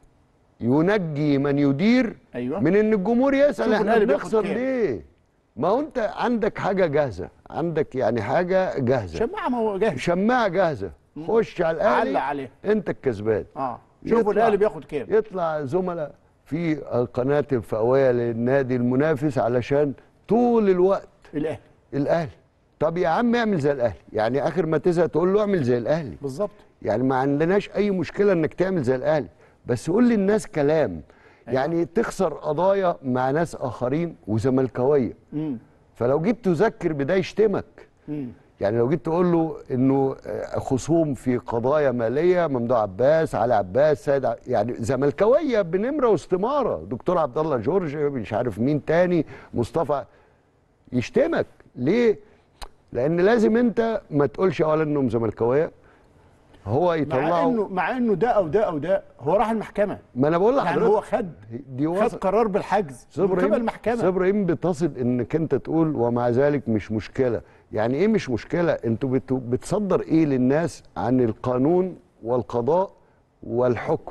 ينجي من يدير أيوة. من ان الجمهور يسال شوفوا احنا الأهلي بياخد بنخسر كام. ليه ما هو انت عندك حاجه جاهزه عندك يعني حاجه جاهزه شماعه ما هو جاهز شماعه جاهزه خش على الاهلي علق عليه. انت الكسبان اه شوفوا يطلع- الاهلي بياخد كام يطلع زملاء في القناه الفئويه للنادي المنافس علشان طول الوقت الاهلي الاهلي طب يا عم اعمل زي الاهلي يعني اخر ما تزهق تقول له اعمل زي الاهلي بالظبط يعني ما عندناش اي مشكله انك تعمل زي الاهلي بس قول للناس كلام يعني تخسر قضايا مع ناس اخرين وزملكاويه امم فلو جيت تذكر بده يشتمك امم يعني لو جيت تقول له انه آه، خصوم في قضايا ماليه ممدوح عباس علي عباس سيد ع- يعني زملكاويه بنمره واستماره دكتور عبد الله جورج مش عارف مين تاني مصطفى يشتمك ليه؟ لان لازم انت ما تقولش اولا انهم زملكاويه هو مع يطلعوا انه مع انه ده او ده او ده هو راح المحكمه ما انا بقول يعني لحضرتك هو خد دي خد وصل قرار بالحجز أستاذ من قبل ابراهيم المحكمه أستاذ ابراهيم بتصل انك انت تقول ومع ذلك مش مشكله يعني ايه مش مشكله انتوا بت- بتصدر ايه للناس عن القانون والقضاء والحكم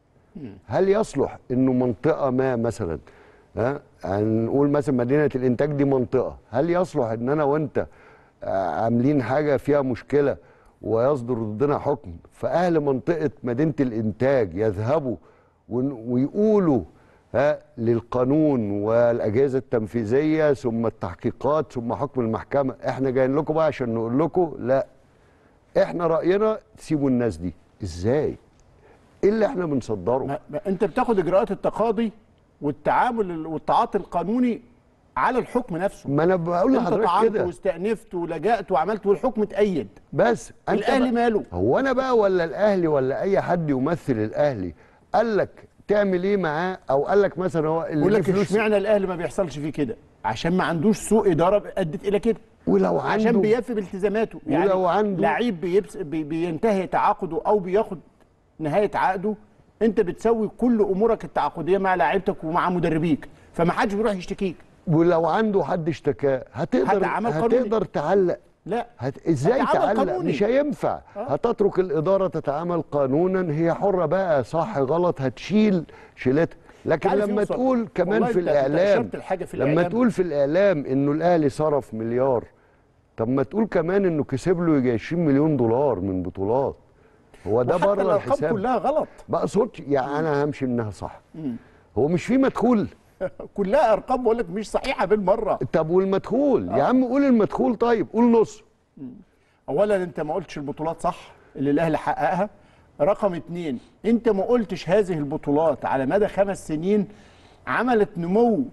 هل يصلح انه منطقه ما مثلا ها هنقول مثلا مدينه الانتاج دي منطقه هل يصلح ان انا وانت آه، عاملين حاجه فيها مشكله ويصدر ضدنا حكم فاهل منطقه مدينه الانتاج يذهبوا ون- ويقولوا ها للقانون والاجهزه التنفيذيه ثم التحقيقات ثم حكم المحكمه احنا جايين لكم بقى عشان نقول لكم لا احنا راينا تسيبوا الناس دي ازاي ايه اللي احنا بنصدره ما ما انت بتاخد اجراءات التقاضي والتعامل ال- والتعاطي القانوني على الحكم نفسه ما انا بقول انت لحضرتك طعنت كده واستأنفت ولجأت وعملت والحكم اتأيد بس أنت الاهلي بقى- ماله هو انا بقى ولا الاهلي ولا اي حد يمثل الاهلي قال لك تعمل ايه معاه او قال لك مثلا هو اللي يقول ليه لك فلوس اشمعنى الاهلي ما بيحصلش فيه كده عشان ما عندوش سوء اداره ادت الى كده ولو عشان عنده بيفي بالتزاماته يعني ولو عنده- لعيب بيبس بي بينتهي تعاقده او بياخد نهايه عقده انت بتسوي كل امورك التعاقديه مع لاعيبتك ومع مدربيك فما حدش بيروح يشتكيك ولو عنده حد اشتكاه هتقدر هتعمل قانوني. هتقدر تعلق لا هت... ازاي هتعمل تعلق قانوني. مش هينفع هتترك الاداره تتعامل قانونا هي حره بقى صح غلط هتشيل شيلتها لكن عارف لما يوصل. تقول كمان والله في أنت- أنت الاعلام أشرت لحاجة في لما الإعلام. تقول في الاعلام انه الاهلي صرف مليار طب ما تقول كمان انه كسب له يجي 20 مليون دولار من بطولات هو ده وحتى بره الارقام الحساب كلها غلط ما اقصدش يعني انا همشي انها صح هو مش في مدخول كلها ارقام بقول لك مش صحيحه بالمره طب والمدخول يا عم قول المدخول طيب قول نص اولا انت ما قلتش البطولات صح اللي الاهلي حققها رقم اتنين انت ما قلتش هذه البطولات على مدى خمس سنين عملت نمو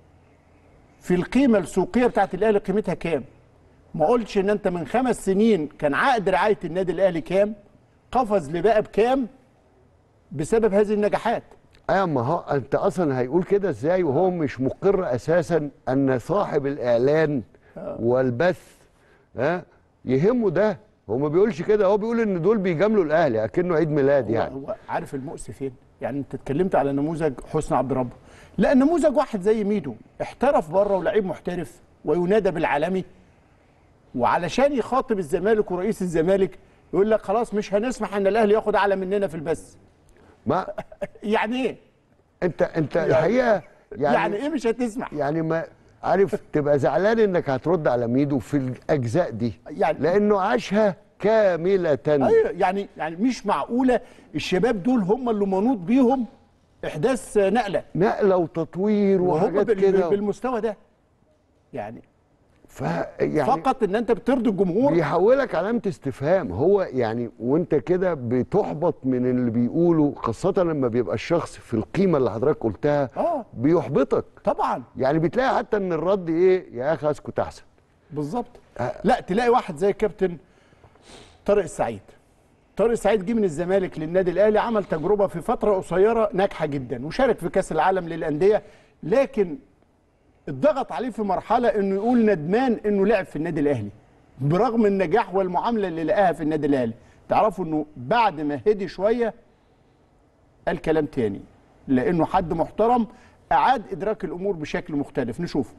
في القيمه السوقيه بتاعت الاهلي قيمتها كام ما قلتش ان انت من خمس سنين كان عقد رعايه النادي الاهلي كام قفز لبقى بكام بسبب هذه النجاحات ايوه ما هو انت اصلا هيقول كده ازاي وهو مش مقر اساسا ان صاحب الاعلان والبث ها يهمه ده هو ما بيقولش كده هو بيقول ان دول بيجاملوا الاهلي اكنه عيد ميلاد هو, يعني هو عارف المؤسف فين يعني انت اتكلمت على نموذج حسني عبد ربه لا نموذج واحد زي ميدو احترف بره ولعيب محترف وينادى بالعالمي وعلشان يخاطب الزمالك ورئيس الزمالك يقول لك خلاص مش هنسمح ان الاهلي ياخد اعلى مننا في البث ما يعني ايه انت انت الحقيقه يعني, يعني يعني ايه مش هتسمح يعني ما عارف تبقى زعلان انك هترد على ميدو في الاجزاء دي يعني- لانه عاشها كامله ايوه يعني يعني مش معقوله الشباب دول هم اللي منوط بيهم احداث نقله نقله وتطوير وهم وحاجات بال- كده بالمستوى ده يعني ف يعني فقط ان انت بترضي الجمهور بيحولك علامه استفهام هو يعني وانت كده بتحبط من اللي بيقوله خاصه لما بيبقى الشخص في القيمه اللي حضرتك قلتها اه بيحبطك طبعا يعني بتلاقي حتى ان الرد ايه يا اخي اسكت احسن بالظبط آه. لا تلاقي واحد زي كابتن طارق السعيد طارق السعيد جه من الزمالك للنادي الاهلي عمل تجربه في فتره قصيره ناجحه جدا وشارك في كاس العالم للانديه لكن اتضغط عليه في مرحله انه يقول ندمان انه لعب في النادي الاهلي برغم النجاح والمعامله اللي لقاها في النادي الاهلي تعرفوا انه بعد ما هدي شويه قال كلام تاني لانه حد محترم اعاد ادراك الامور بشكل مختلف نشوفه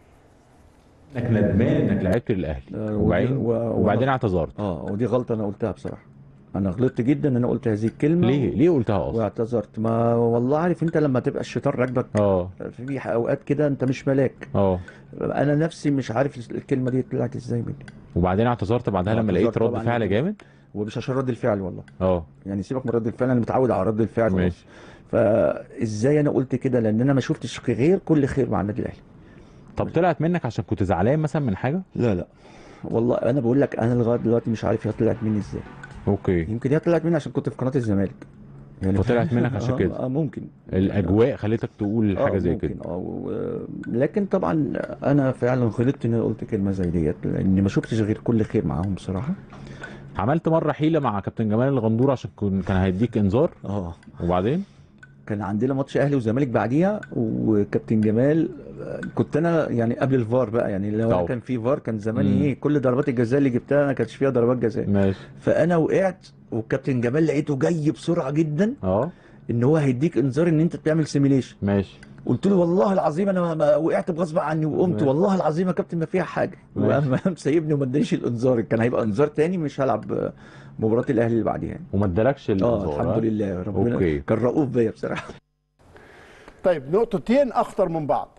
انك ندمان انك لعبت للاهلي آه، وبعدين ودي- و- وبعدين اعتذرت اه ودي غلطه انا قلتها بصراحه انا غلطت جدا ان انا قلت هذه الكلمه ليه ليه قلتها اصلا واعتذرت ما والله عارف انت لما تبقى الشيطان راكبك اه في اوقات كده انت مش ملاك اه انا نفسي مش عارف الكلمه دي طلعت ازاي مني وبعدين اعتذرت بعدها لما اعتذرت لقيت رد طبعاً فعل جداً. جامد ومش عشان رد الفعل والله اه يعني سيبك من رد الفعل انا متعود على رد الفعل ماشي. خلاص. فازاي انا قلت كده لان انا ما شفتش غير كل خير مع النادي الاهلي طب طلعت منك عشان كنت زعلان مثلا من حاجه لا لا والله انا بقول لك انا لغايه دلوقتي مش عارف هي طلعت مني ازاي اوكي يمكن هي طلعت مني عشان كنت في قناه الزمالك يعني فطلعت منك عشان آه، كده. اه ممكن الاجواء خلتك تقول آه، حاجه زي ممكن، كده اه و- لكن طبعا انا فعلا غلطت ان انا قلت كلمه زي ديت لاني ما شفتش غير كل خير معاهم بصراحه عملت مره حيله مع كابتن جمال الغندور عشان كن- كان هيديك انذار اه وبعدين كان عندنا ماتش اهلي وزمالك بعديها وكابتن جمال آه، كنت انا يعني قبل الفار بقى يعني لو طبعا. كان في فار كان زماني مم. ايه كل ضربات الجزاء اللي جبتها ما كانتش فيها ضربات جزاء ماشي فانا وقعت والكابتن جمال لقيته جاي بسرعه جدا اه ان هو هيديك انذار ان انت بتعمل سيميليشن ماشي قلت له والله العظيم انا ما- ما وقعت بغصب عني وقمت ماشي. والله العظيم يا كابتن ما فيها حاجه ماشي. وقام قام سايبني وما ادانيش الانذار كان هيبقى انذار تاني مش هلعب آه، مباراه الاهلي اللي بعديها يعني. وما ادالكش اه الانذار الحمد آه؟ لله ربنا أوكي. كان رؤوف بيا بصراحه طيب نقطتين اخطر من بعض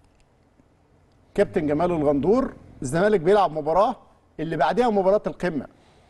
كابتن جمال الغندور الزمالك بيلعب مباراه اللي بعدها مباراه القمه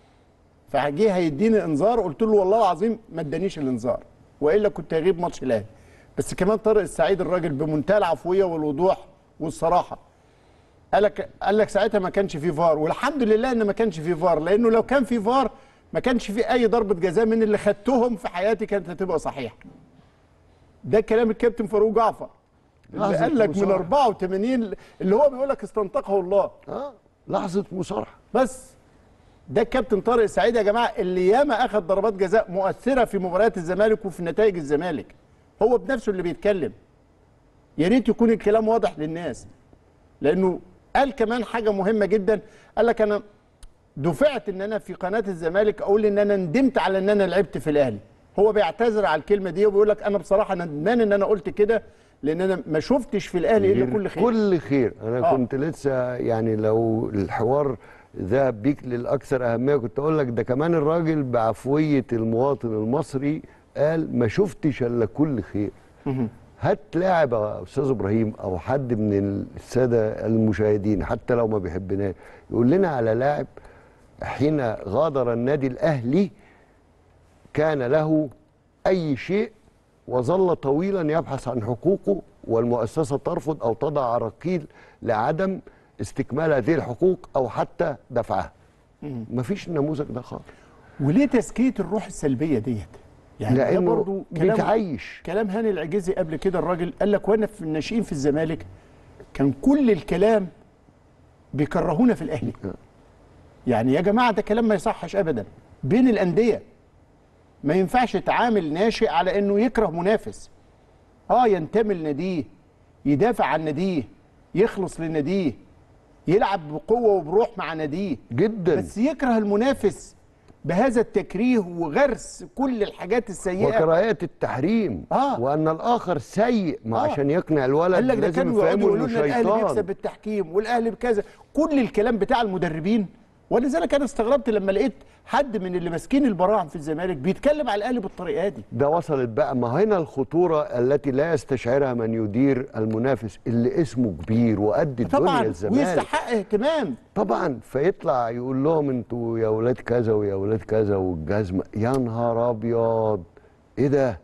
فجه هيديني انذار قلت له والله العظيم ما ادانيش الانذار والا كنت هغيب ماتش الاهلي بس كمان طارق السعيد الراجل بمنتهى العفويه والوضوح والصراحه قال لك قال لك ساعتها ما كانش فيه فار والحمد لله ان ما كانش فيه فار لانه لو كان فيه فار ما كانش فيه اي ضربه جزاء من اللي خدتهم في حياتي كانت هتبقى صحيحه ده كلام الكابتن فاروق جعفر اللي لحظة قال لك من مصارعة. 84 اللي هو بيقول لك استنطقه الله اه لحظه مصارحه بس ده الكابتن طارق السعيد يا جماعه اللي ياما اخذ ضربات جزاء مؤثره في مباريات الزمالك وفي نتائج الزمالك هو بنفسه اللي بيتكلم يا ريت يكون الكلام واضح للناس لانه قال كمان حاجه مهمه جدا قال لك انا دفعت ان انا في قناه الزمالك اقول ان انا ندمت على ان انا لعبت في الاهلي هو بيعتذر على الكلمه دي وبيقول لك انا بصراحه ندمان ان انا قلت كده لان انا ما شفتش في الاهلي الا كل خير كل خير انا آه. آه. كنت لسه يعني لو الحوار ذهب بيك للاكثر اهميه كنت اقول لك ده كمان الراجل بعفويه المواطن المصري قال ما شفتش الا كل خير هات لاعب يا استاذ ابراهيم او حد من الساده المشاهدين حتى لو ما بيحبناش يقول لنا على لاعب حين غادر النادي الاهلي كان له اي شيء وظل طويلا يبحث عن حقوقه والمؤسسه ترفض او تضع عراقيل لعدم استكمال هذه الحقوق او حتى دفعها مفيش النموذج ده خالص وليه تزكيه الروح السلبيه ديت يعني ده لانه برضو كلام بتعيش كلام هاني العجيزي قبل كده الراجل قال لك وانا في الناشئين في الزمالك كان كل الكلام بيكرهونا في الاهلي يعني يا جماعه ده كلام ما يصحش ابدا بين الانديه ما ينفعش تعامل ناشئ على انه يكره منافس اه ينتمي لناديه يدافع عن ناديه يخلص لناديه يلعب بقوه وبروح مع ناديه جدا بس يكره المنافس بهذا التكريه وغرس كل الحاجات السيئه وكراهيه التحريم آه. وان الاخر سيء ما آه. عشان يقنع الولد قال لك ده لازم كانوا يقعدوا يفهمه يقولوا انه لنا الاهلي بيكسب شيطان بالتحكيم والاهلي بكذا كل الكلام بتاع المدربين ولذلك انا استغربت لما لقيت حد من اللي ماسكين البراعم في الزمالك بيتكلم على الاهلي بالطريقه دي ده وصلت بقى ما هنا الخطوره التي لا يستشعرها من يدير المنافس اللي اسمه كبير وقد الدنيا طبعا الزمالك ويستحق اهتمام طبعا فيطلع يقول لهم انتوا يا ولاد كذا ويا ولاد كذا والجزمه يا نهار ابيض ايه ده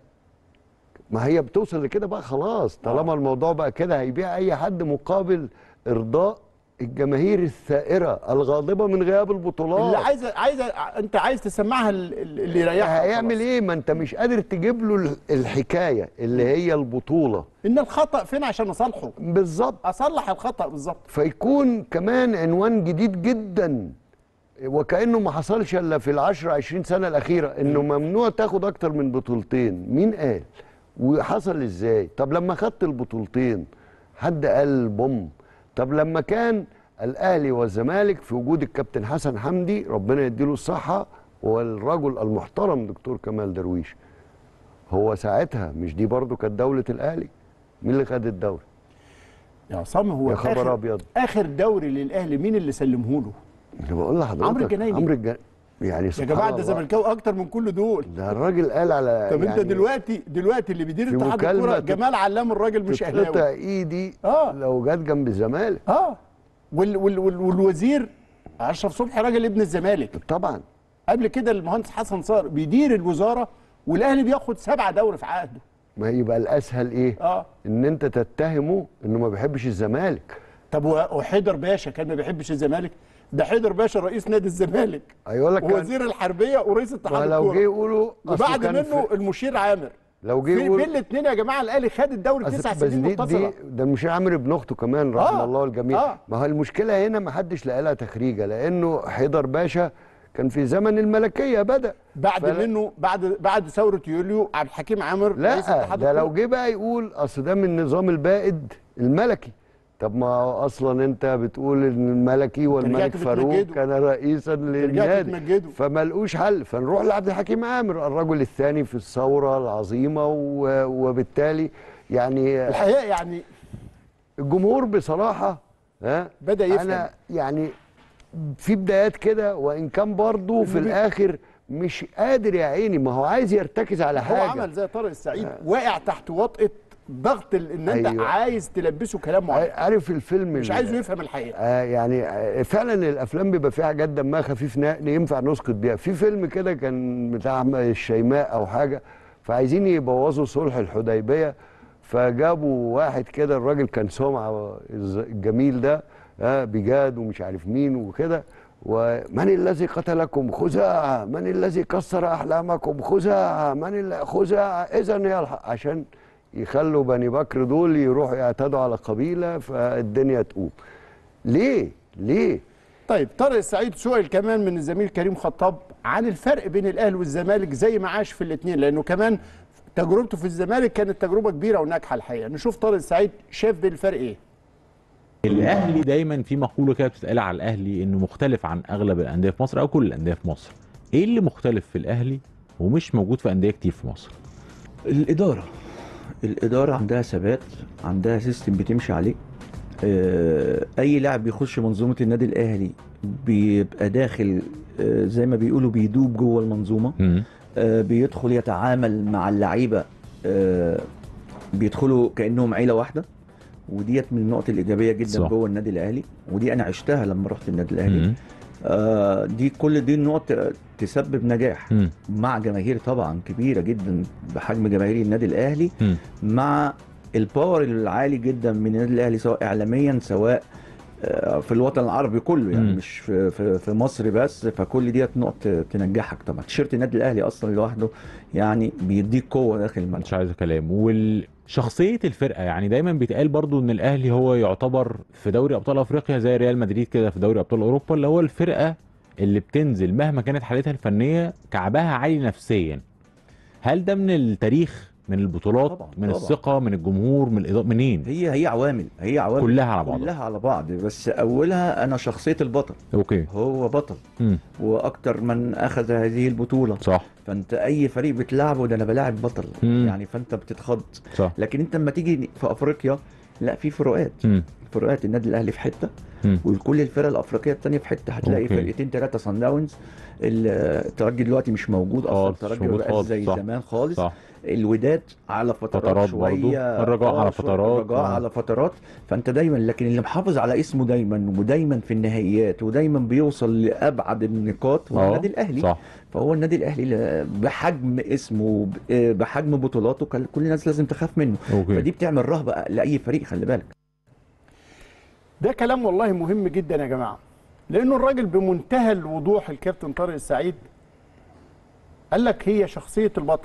ما هي بتوصل لكده بقى خلاص طالما الموضوع بقى كده هيبيع اي حد مقابل ارضاء الجماهير الثائره الغاضبه من غياب البطولات اللي عايز عايز انت عايز تسمعها ال- ال- اللي يريحها هيعمل خلاص. ايه ما انت مش قادر تجيب له ال- الحكايه اللي هي البطوله ان الخطا فين عشان اصالحه بالظبط اصلح الخطا بالظبط فيكون كمان عنوان جديد جدا وكانه ما حصلش الا في العشر عشرين سنه الاخيره انه ممنوع تاخد اكتر من بطولتين مين قال وحصل ازاي طب لما خدت البطولتين حد قال بوم طب لما كان الاهلي والزمالك في وجود الكابتن حسن حمدي ربنا يديله الصحه والرجل المحترم دكتور كمال درويش هو ساعتها مش دي برضو كانت دوله الاهلي مين اللي خد الدوري يا عصام هو يا خبر آخر- أبيض. اخر دوري للاهلي مين اللي سلمه له انا بقول لحضرتك عمرو الجنايني. عمرو الجن... يعني يا سبحان جماعه ده الله. زملكاوي اكتر من كل دول ده الراجل قال على طب يعني انت دلوقتي دلوقتي اللي بيدير في اتحاد مكالمة الكوره تت- جمال علام الراجل مش تتقطع اهلاوي ايدي آه. لو جت جنب الزمالك اه وال وال وال والوزير اشرف صبحي راجل ابن الزمالك طبعا قبل كده المهندس حسن صار بيدير الوزاره والاهلي بياخد سبعه دوري في عقده ما يبقى الاسهل ايه اه ان انت تتهمه انه ما بيحبش الزمالك طب و- وحيدر باشا كان ما بيحبش الزمالك ده حيدر باشا رئيس نادي الزمالك هيقول لك كان- ووزير الحربيه ورئيس اتحاد ولو جه الكوره يقولوا أصله وبعد كان منه في- المشير عامر لو جه في يقول بين الاثنين يا جماعه الاهلي خد الدوري بس تسع بس سنين دي, دي متصله ده المشير عامر ابن اخته كمان رحمه آه. الله الجميع آه. ما هو المشكله هنا ما حدش لقى لها تخريجه لانه حيدر باشا كان في زمن الملكيه بدا بعد فلا- منه بعد بعد ثوره يوليو عبد الحكيم عامر رئيس لا اتحاد ده لو الكورة. جه بقى يقول اصل ده من النظام البائد الملكي طب ما هو اصلا انت بتقول ان الملكي والملك رجعتوا فاروق بتمجدوا. كان رئيسا للنادي تمجدوا. فما لقوش حل فنروح لعبد الحكيم عامر الرجل الثاني في الثوره العظيمه و- وبالتالي يعني الحقيقه يعني الجمهور بصراحه ها بدأ يفهم. انا يعني في بدايات كده وان كان برضه في إنه بي- الاخر مش قادر يا عيني ما هو عايز يرتكز على هو حاجه عمل زي طارق السعيد واقع تحت وطئه ضغط ال- ان انت أيوة. عايز تلبسه كلام معين عارف الفيلم مش ال- عايزه يفهم الحقيقه آه يعني آه فعلا الافلام بيبقى فيها حاجات دمها خفيف نا- ينفع نسقط بيها في فيلم كده كان بتاع احمد الشيماء او حاجه فعايزين يبوظوا صلح الحديبيه فجابوا واحد كده الراجل كان سمعه الز- الجميل ده آه بجاد ومش عارف مين وكده ومن الذي قتلكم خزاعة من الذي كسر أحلامكم خزاعة من ال- خزاعة إذا هي الح- عشان يخلوا بني بكر دول يروحوا يعتدوا على قبيلة فالدنيا تقوم ليه ليه طيب طارق السعيد سئل كمان من الزميل كريم خطاب عن الفرق بين الاهلي والزمالك زي ما عاش في الاثنين لانه كمان تجربته في الزمالك كانت تجربه كبيره وناجحه الحقيقه نشوف طارق السعيد شاف بين الفرق ايه الاهلي دايما في مقوله كده بتتقال على الاهلي انه مختلف عن اغلب الانديه في مصر او كل الانديه في مصر ايه اللي مختلف في الاهلي ومش موجود في انديه كتير في مصر الإدارة الإدارة عندها ثبات عندها سيستم بتمشي عليه آه، أي لاعب بيخش منظومة النادي الأهلي بيبقى داخل آه، زي ما بيقولوا بيدوب جوه المنظومة مم. آه، بيدخل يتعامل مع اللعيبة آه، بيدخلوا كأنهم عيلة واحدة وديت من النقط الإيجابية جدا صح. جوه النادي الأهلي ودي أنا عشتها لما رحت النادي الأهلي مم. آه، دي كل دي النقط تسبب نجاح مم. مع جماهير طبعا كبيره جدا بحجم جماهير النادي الاهلي مم. مع الباور العالي جدا من النادي الاهلي سواء اعلاميا سواء آه، في الوطن العربي كله يعني مم. مش في, في, في مصر بس فكل ديت نقط تنجحك طبعا تيشيرت النادي الاهلي اصلا لوحده يعني بيديك قوه داخل الملعب مش عايز كلام وشخصيه الفرقه يعني دايما بيتقال برضو ان الاهلي هو يعتبر في دوري ابطال افريقيا زي ريال مدريد كده في دوري ابطال اوروبا اللي هو الفرقه اللي بتنزل مهما كانت حالتها الفنيه كعبها عالي نفسيا هل ده من التاريخ من البطولات طبعاً، من طبعاً. الثقه من الجمهور من الإضاءة منين هي هي عوامل هي عوامل كلها على بعضها. كلها على بعض بس اولها انا شخصيه البطل اوكي هو بطل امم واكتر من اخذ هذه البطوله صح فانت اي فريق بتلعبه ده انا بلاعب بطل مم. يعني فانت بتتخض صح لكن انت لما تيجي في افريقيا لا في فروقات امم فروقات النادي الاهلي في حته مم. وكل الفرق الافريقيه الثانيه في حته هتلاقي أوكي. فرقتين ثلاثه صن داونز الترجي دلوقتي مش موجود اصلا خالص، مش الترجي موجود ما بقاش خالص، زي صح. زمان خالص صح الوداد على فترات, فترات شويه برضو. الرجاء آه، على شوية فترات. الرجاء آه. على فترات فانت دايما لكن اللي محافظ على اسمه دايما ودايما في النهائيات ودايما بيوصل لابعد النقاط هو آه، النادي الاهلي صح فهو النادي الاهلي ل- بحجم اسمه ب- بحجم بطولاته كل كل الناس لازم تخاف منه اوكي فدي بتعمل رهبه لاي فريق خلي بالك ده كلام والله مهم جدا يا جماعه لانه الراجل بمنتهى الوضوح الكابتن طارق السعيد قال لك هي شخصيه البطل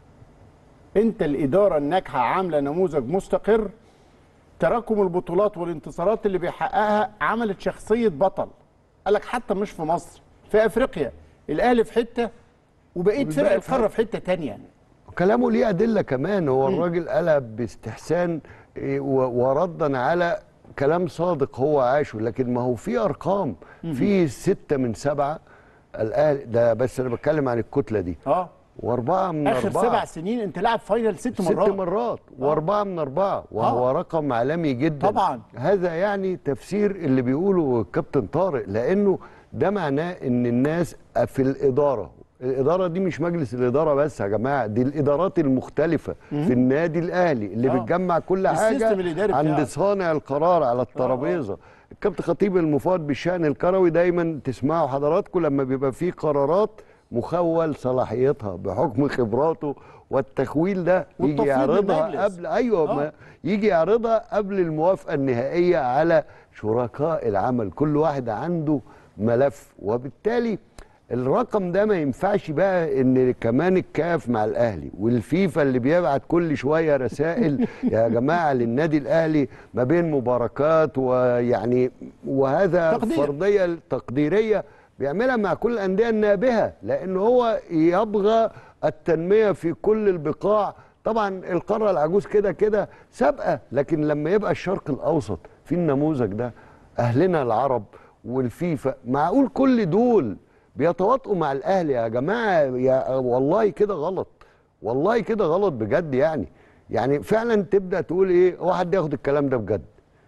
انت الاداره الناجحه عامله نموذج مستقر تراكم البطولات والانتصارات اللي بيحققها عملت شخصيه بطل قال لك حتى مش في مصر في افريقيا الاهلي في حته وبقيه فرق والباقي في القاره في حته تانية كلامه ليه أدلة كمان هو الراجل قالها باستحسان إيه، و- وردا على كلام صادق هو عاشه لكن ما هو في أرقام في ستة من سبعة الأهلي ده بس أنا بتكلم عن الكتلة دي اه وأربعة من اخر أربعة سبع سنين انت لاعب فاينل ست مرات ست مرات وأربعة من أربعة وهو آه. رقم عالمي جدا طبعاً. هذا يعني تفسير اللي بيقوله الكابتن طارق لأنه ده معناه إن الناس في الإدارة الإدارة دي مش مجلس الإدارة بس يا جماعة دي الإدارات المختلفة في النادي الأهلي اللي آه. بتجمع كل السيستم حاجة الإداري عند بتاعك. صانع القرار على الترابيزة الكابتن خطيب المفوض بالشأن الكروي دايما تسمعوا حضراتكم لما بيبقى فيه قرارات مخول صلاحيتها بحكم خبراته والتخويل ده يجي والتفويض يعرضها للمجلس. قبل ايوه آه. ما يجي يعرضها قبل الموافقه النهائيه على شركاء العمل كل واحد عنده ملف وبالتالي الرقم ده ما ينفعش بقى ان كمان الكاف مع الاهلي والفيفا اللي بيبعت كل شويه رسائل يا جماعه للنادي الاهلي ما بين مباركات ويعني وهذا تقدير. فرضيه تقديريه بيعملها مع كل الانديه النابهه لان هو يبغى التنميه في كل البقاع طبعا القاره العجوز كده كده سابقه لكن لما يبقى الشرق الاوسط في النموذج ده اهلنا العرب والفيفا معقول كل دول بيتواطئوا مع الاهلي يا جماعه يا والله كده غلط والله كده غلط بجد يعني يعني فعلا تبدا تقول ايه هو حد ياخد الكلام ده بجد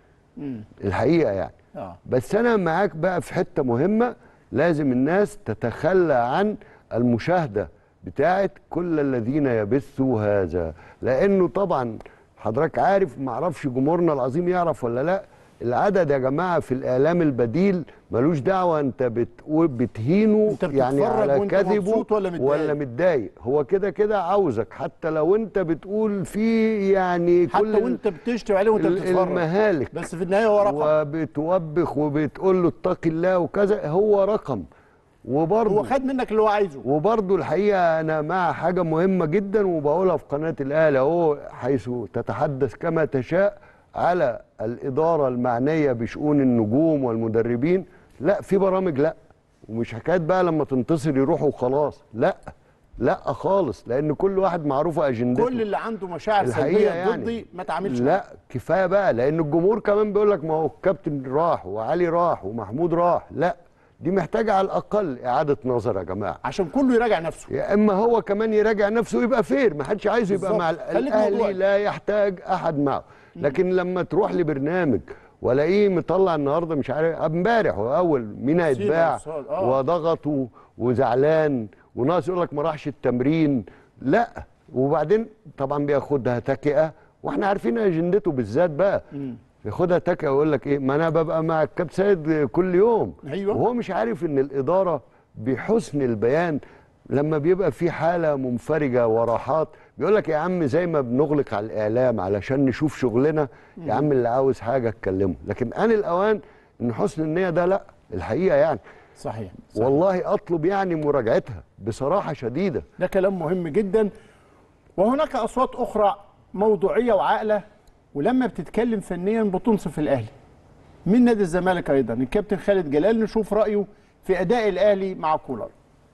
الحقيقه يعني اه بس انا معاك بقى في حته مهمه لازم الناس تتخلى عن المشاهده بتاعت كل الذين يبثوا هذا لانه طبعا حضرتك عارف معرفش جمهورنا العظيم يعرف ولا لا العدد يا جماعه في الاعلام البديل ملوش دعوه انت بتقول بتهينه أنت يعني بتتفرج على وأنت كذبه مبسوط ولا متضايق؟ ولا متضايق هو كده كده عاوزك حتى لو انت بتقول فيه يعني كل حتى ال- وانت بتشتم عليه وانت ال- بتتفرج المهالك بس في النهايه هو رقم وبتوبخ وبتقول له اتق الله وكذا هو رقم وبرضه هو خد منك اللي هو عايزه وبرضه الحقيقه انا مع حاجه مهمه جدا وبقولها في قناه الاهلي اهو حيث تتحدث كما تشاء على الاداره المعنيه بشؤون النجوم والمدربين لا في برامج لا ومش حكايه بقى لما تنتصر يروحوا وخلاص لا لا خالص لان كل واحد معروفه اجندته كل اللي عنده مشاعر الحقيقه سلبيه يعني ضدي ما تعاملش معاه. لا كفايه بقى لان الجمهور كمان بيقول لك ما هو الكابتن راح وعلي راح ومحمود راح لا دي محتاجه على الاقل اعاده نظر يا جماعه عشان كله يراجع نفسه يا اما هو كمان يراجع نفسه ويبقى فير ما حدش عايزه يبقى بالظبط. مع ال- خليك موضوعي. الاهلي لا يحتاج احد معه لكن لما تروح لبرنامج والاقيه مطلع النهارده مش عارف امبارح واول مين هيتباع وصال، آه. وضغطه وزعلان وناقص يقول لك ما راحش التمرين لا وبعدين طبعا بياخدها تكئه واحنا عارفين اجندته بالذات بقى ياخدها تكئه ويقول لك ايه ما انا ببقى مع الكابتن سيد كل يوم أيوة. وهو مش عارف ان الاداره بحسن البيان لما بيبقى في حاله منفرجه وراحات بيقول لك يا عم زي ما بنغلق على الاعلام علشان نشوف شغلنا يا عم اللي عاوز حاجه اتكلمه لكن ان الاوان ان حسن النيه ده لا الحقيقه يعني صحيح, صحيح. والله اطلب يعني مراجعتها بصراحه شديده ده كلام مهم جدا وهناك اصوات اخرى موضوعيه وعاقله ولما بتتكلم فنيا بتنصف الاهلي من نادي الزمالك ايضا الكابتن خالد جلال نشوف رايه في اداء الاهلي مع كولر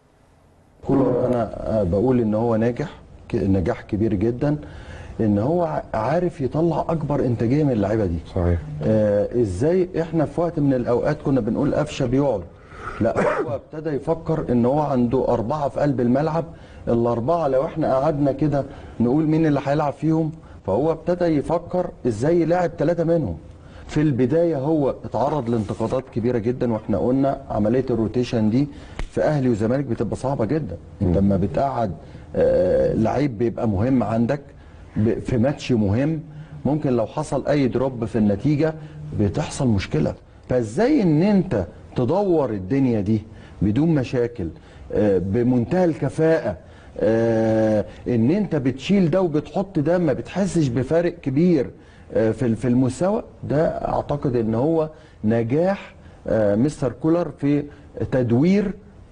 كولر انا آه، بقول ان هو ناجح ك- نجاح كبير جدا ان هو ع- عارف يطلع اكبر انتاجيه من اللعيبه دي صحيح آه ازاي احنا في وقت من الاوقات كنا بنقول قفشه بيقعد لا هو ابتدى يفكر ان هو عنده اربعه في قلب الملعب الاربعه لو احنا قعدنا كده نقول مين اللي هيلعب فيهم فهو ابتدى يفكر ازاي يلاعب ثلاثه منهم في البدايه هو اتعرض لانتقادات كبيره جدا واحنا قلنا عمليه الروتيشن دي في اهلي وزمالك بتبقى صعبه جدا انت لما بتقعد آه لعيب بيبقى مهم عندك ب- في ماتش مهم ممكن لو حصل اي دروب في النتيجه بتحصل مشكله فازاي ان انت تدور الدنيا دي بدون مشاكل آه، بمنتهى الكفاءه آه، ان انت بتشيل ده وبتحط ده ما بتحسش بفارق كبير آه، في في المستوى ده اعتقد ان هو نجاح آه، مستر كولر في تدوير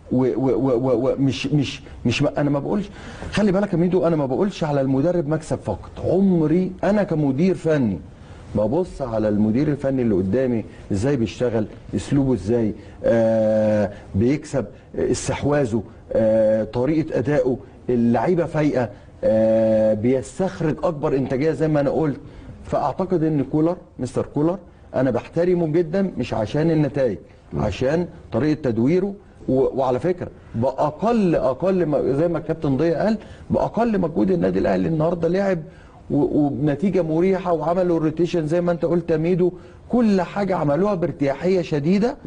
ومش مش مش ما انا ما بقولش خلي بالك يا ميدو انا ما بقولش على المدرب مكسب فقط عمري انا كمدير فني ببص على المدير الفني اللي قدامي ازاي بيشتغل اسلوبه ازاي آه بيكسب آه، استحواذه آه طريقه ادائه اللعيبه فايقه آه بيستخرج اكبر انتاجيه زي ما انا قلت فاعتقد ان كولر مستر كولر انا بحترمه جدا مش عشان النتائج عشان طريقه تدويره و- وعلى فكره باقل اقل ما- زي ما الكابتن ضياء قال باقل مجهود النادي الاهلي النهارده لعب و- وبنتيجه مريحه وعملوا الروتيشن زي ما انت قلت يا ميدو كل حاجه عملوها بارتياحيه شديده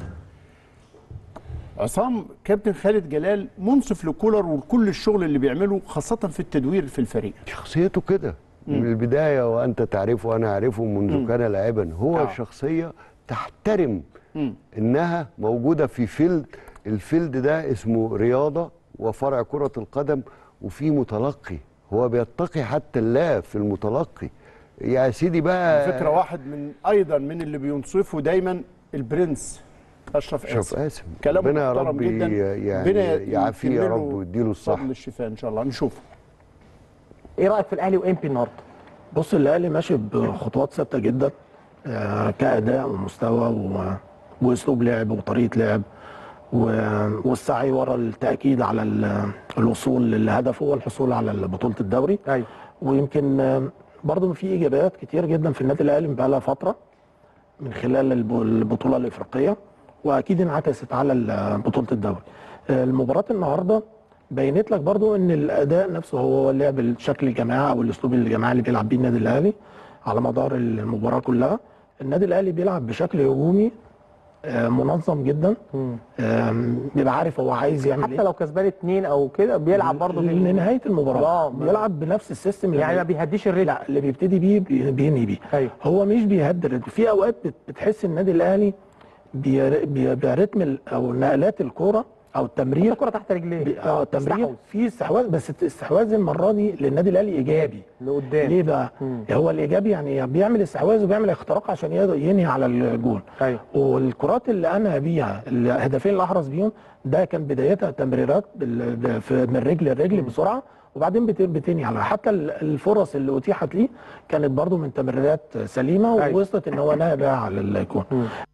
عصام كابتن خالد جلال منصف لكولر وكل الشغل اللي بيعمله خاصه في التدوير في الفريق شخصيته كده من البدايه وانت تعرفه وانا اعرفه منذ كان لاعبا هو آه. شخصيه تحترم مم. انها موجوده في فيلد الفيلد ده اسمه رياضه وفرع كره القدم وفي متلقي هو بيتقي حتى الله في المتلقي يا سيدي بقى فكره واحد من ايضا من اللي بينصفه دايما البرنس اشرف اشرف قاسم قاسم كلامه ربنا يا محترم رب جدا ي- يعني ربنا يعافيه يا يتم رب له ويديله الصحه فضل الشفاء ان شاء الله نشوفه ايه رايك في الاهلي وامبي النهارده؟ بص الاهلي ماشي بخطوات ثابته جدا آه، كاداء ومستوى و- واسلوب لعب وطريقه لعب و- والسعي ورا التاكيد على ال- الوصول للهدف هو الحصول على بطوله الدوري ايوه ويمكن آه، برضه في ايجابيات كتير جدا في النادي الاهلي بقى لها فتره من خلال الب- البطوله الافريقيه واكيد انعكست على ال- بطوله الدوري آه، المباراه النهارده بينت لك برضو ان الاداء نفسه هو اللعب الشكل الجماعي او الاسلوب الجماعي اللي بيلعب بيه النادي الاهلي على مدار المباراه كلها النادي الاهلي بيلعب بشكل هجومي آه، منظم جدا آم، بيبقى عارف هو عايز يعمل حتى ايه لو كسبان اتنين او كده بيلعب برضه بال- لنهايه المباراه آه، بيلعب بنفس السيستم اللي يعني ما بيهديش الريتم لا اللي بيبتدي بيه بي- بينهي بيه أيوة. هو مش بيهدي الريتم في اوقات بت- بتحس النادي الاهلي بي- بي- برتم ال- او نقلات الكوره او التمرير الكره تحت رجليه بي- اه التمرير استحوذ. في استحواذ بس الاستحواذ المره دي للنادي الاهلي ايجابي لقدام ليه بقى؟ مم. هو الايجابي يعني بيعمل استحواذ وبيعمل اختراق عشان يقدر ينهي على الجول ايوه والكرات اللي انهى بيها الهدفين اللي احرز بيهم ده كان بدايتها تمريرات بال- ب- في- من رجل لرجل بسرعه وبعدين بت- بتنهي على حتى ال- الفرص اللي اتيحت ليه كانت برضو من تمريرات سليمه أيوة. ووصلت ان هو نهى بقى على الجول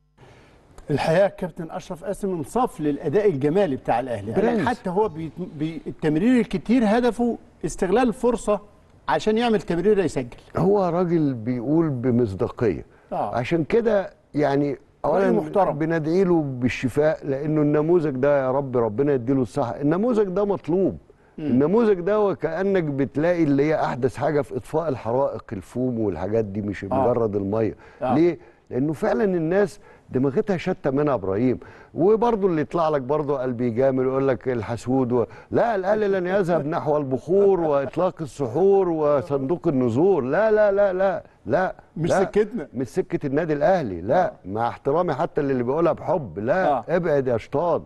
الحقيقه كابتن اشرف قاسم انصاف للاداء الجمالي بتاع الاهلي قال لك برنس. حتى هو بي... بي... التمرير الكتير هدفه استغلال الفرصه عشان يعمل تمريره يسجل هو راجل بيقول بمصداقيه آه. عشان كده يعني اولا محترم. بندعي له بالشفاء لانه النموذج ده يا رب ربنا يديله الصحه النموذج ده مطلوب النموذج ده وكانك بتلاقي اللي هي احدث حاجه في اطفاء الحرائق الفوم والحاجات دي مش مجرد الميه آه. ليه لانه فعلا الناس دماغتها شتى منها ابراهيم وبرضه اللي يطلع لك برضه قلبي يجامل يقول لك الحسود و... لا الاهلي لن يذهب نحو البخور واطلاق السحور وصندوق النذور لا لا لا لا لا مش لا. سكتنا. مش سكه النادي الاهلي لا مع احترامي حتى اللي بيقولها بحب لا آه. ابعد يا شيطان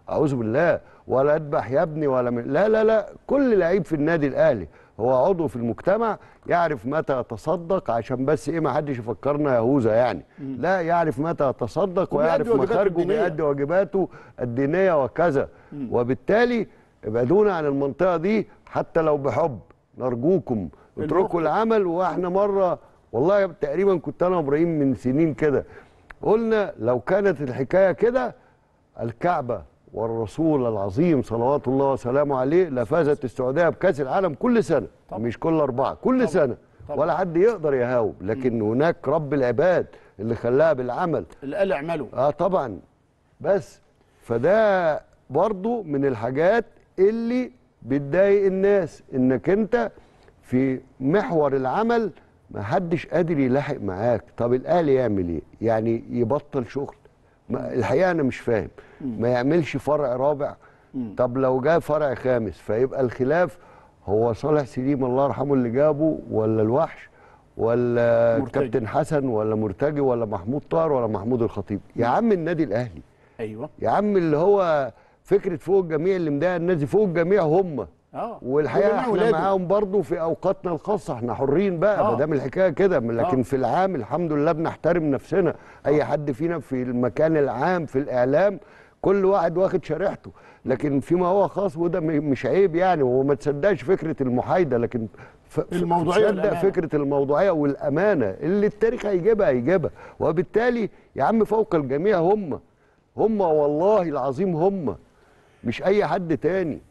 اعوذ بالله ولا اذبح يا ابني ولا من لا لا لا كل لعيب في النادي الاهلي هو عضو في المجتمع يعرف متى يتصدق عشان بس ايه ما حدش يفكرنا يهوذا يعني لا يعرف متى يتصدق ويعرف وبيأدي واجباته مخارجه الدينية. وبيأدي واجباته الدينيه وكذا وبالتالي ابعدونا عن المنطقه دي حتى لو بحب نرجوكم اتركوا العمل واحنا مره والله تقريبا كنت انا وابراهيم من سنين كده قلنا لو كانت الحكايه كده الكعبه والرسول العظيم صلوات الله وسلامه عليه لفازت السعوديه بكاس العالم كل سنه طبعا. مش كل اربعه كل طبعا. سنه طبعا. ولا حد يقدر يهاوب لكن هناك رب العباد اللي خلاها بالعمل الآل اعملوا اه طبعا بس فده برضو من الحاجات اللي بتضايق الناس انك انت في محور العمل ما حدش قادر يلاحق معاك طب الاهلي يعمل ايه يعني يبطل شغل ما الحقيقه انا مش فاهم ما يعملش فرع رابع طب لو جاء فرع خامس فيبقى الخلاف هو صالح سليم الله يرحمه اللي جابه ولا الوحش ولا مرتجي. كابتن حسن ولا مرتجي ولا محمود طاهر ولا محمود الخطيب يا عم النادي الاهلي ايوه يا عم اللي هو فكره فوق الجميع اللي مضايق الناس دي فوق الجميع هم اه والحقيقه وجميع احنا ولاده. معاهم برضو في اوقاتنا الخاصه احنا حرين بقى آه. ما دام الحكايه كده لكن آه. في العام الحمد لله بنحترم نفسنا اي حد فينا في المكان العام في الاعلام كل واحد واخد شريحته لكن فيما هو خاص وده م- مش عيب يعني وما تصدقش فكره المحايده لكن ف- ف- الموضوعية تصدق والأمانة. فكره الموضوعيه والامانه اللي التاريخ هيجيبها هيجيبها وبالتالي يا عم فوق الجميع هم هم والله العظيم هم مش اي حد تاني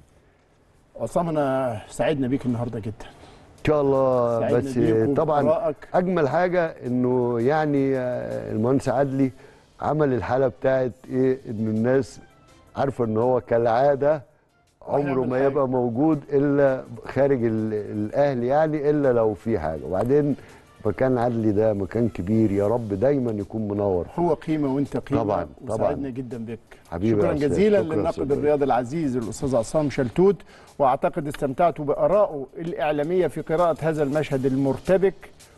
عصام انا سعدنا بيك النهارده جدا ان شاء الله سعدنا بس بيك طبعا وبقائك. اجمل حاجه انه يعني آه، المهندس عدلي عمل الحاله بتاعت ايه ان الناس عارفه ان هو كالعاده عمره هيعمل ما حاجة. يبقى موجود الا خارج ال- الاهلي يعني الا لو في حاجه وبعدين مكان عدلي ده مكان كبير يا رب دايما يكون منور هو قيمه وانت قيمه طبعاً، طبعاً. وسعدنا جدا بك حبيبي شكرا يا أستاذ، جزيلا شكراً للناقد أستاذ. الرياضي العزيز الاستاذ عصام شلتوت واعتقد استمتعت بارائه الاعلاميه في قراءه هذا المشهد المرتبك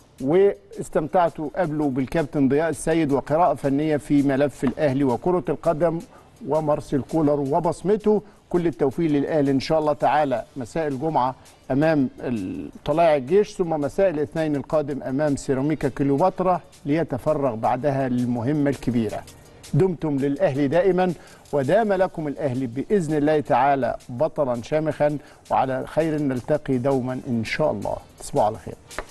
واستمتعت قبله بالكابتن ضياء السيد وقراءه فنيه في ملف الاهلي وكره القدم ومارسيل كولر وبصمته كل التوفيق للاهلي ان شاء الله تعالى مساء الجمعه امام ال- طلائع الجيش ثم مساء الاثنين القادم امام سيراميكا كليوباترا ليتفرغ بعدها للمهمه الكبيره دمتم للاهلي دائما ودام لكم الاهلي باذن الله تعالى بطلا شامخا وعلى خير نلتقي دوما ان شاء الله تصبحوا على خير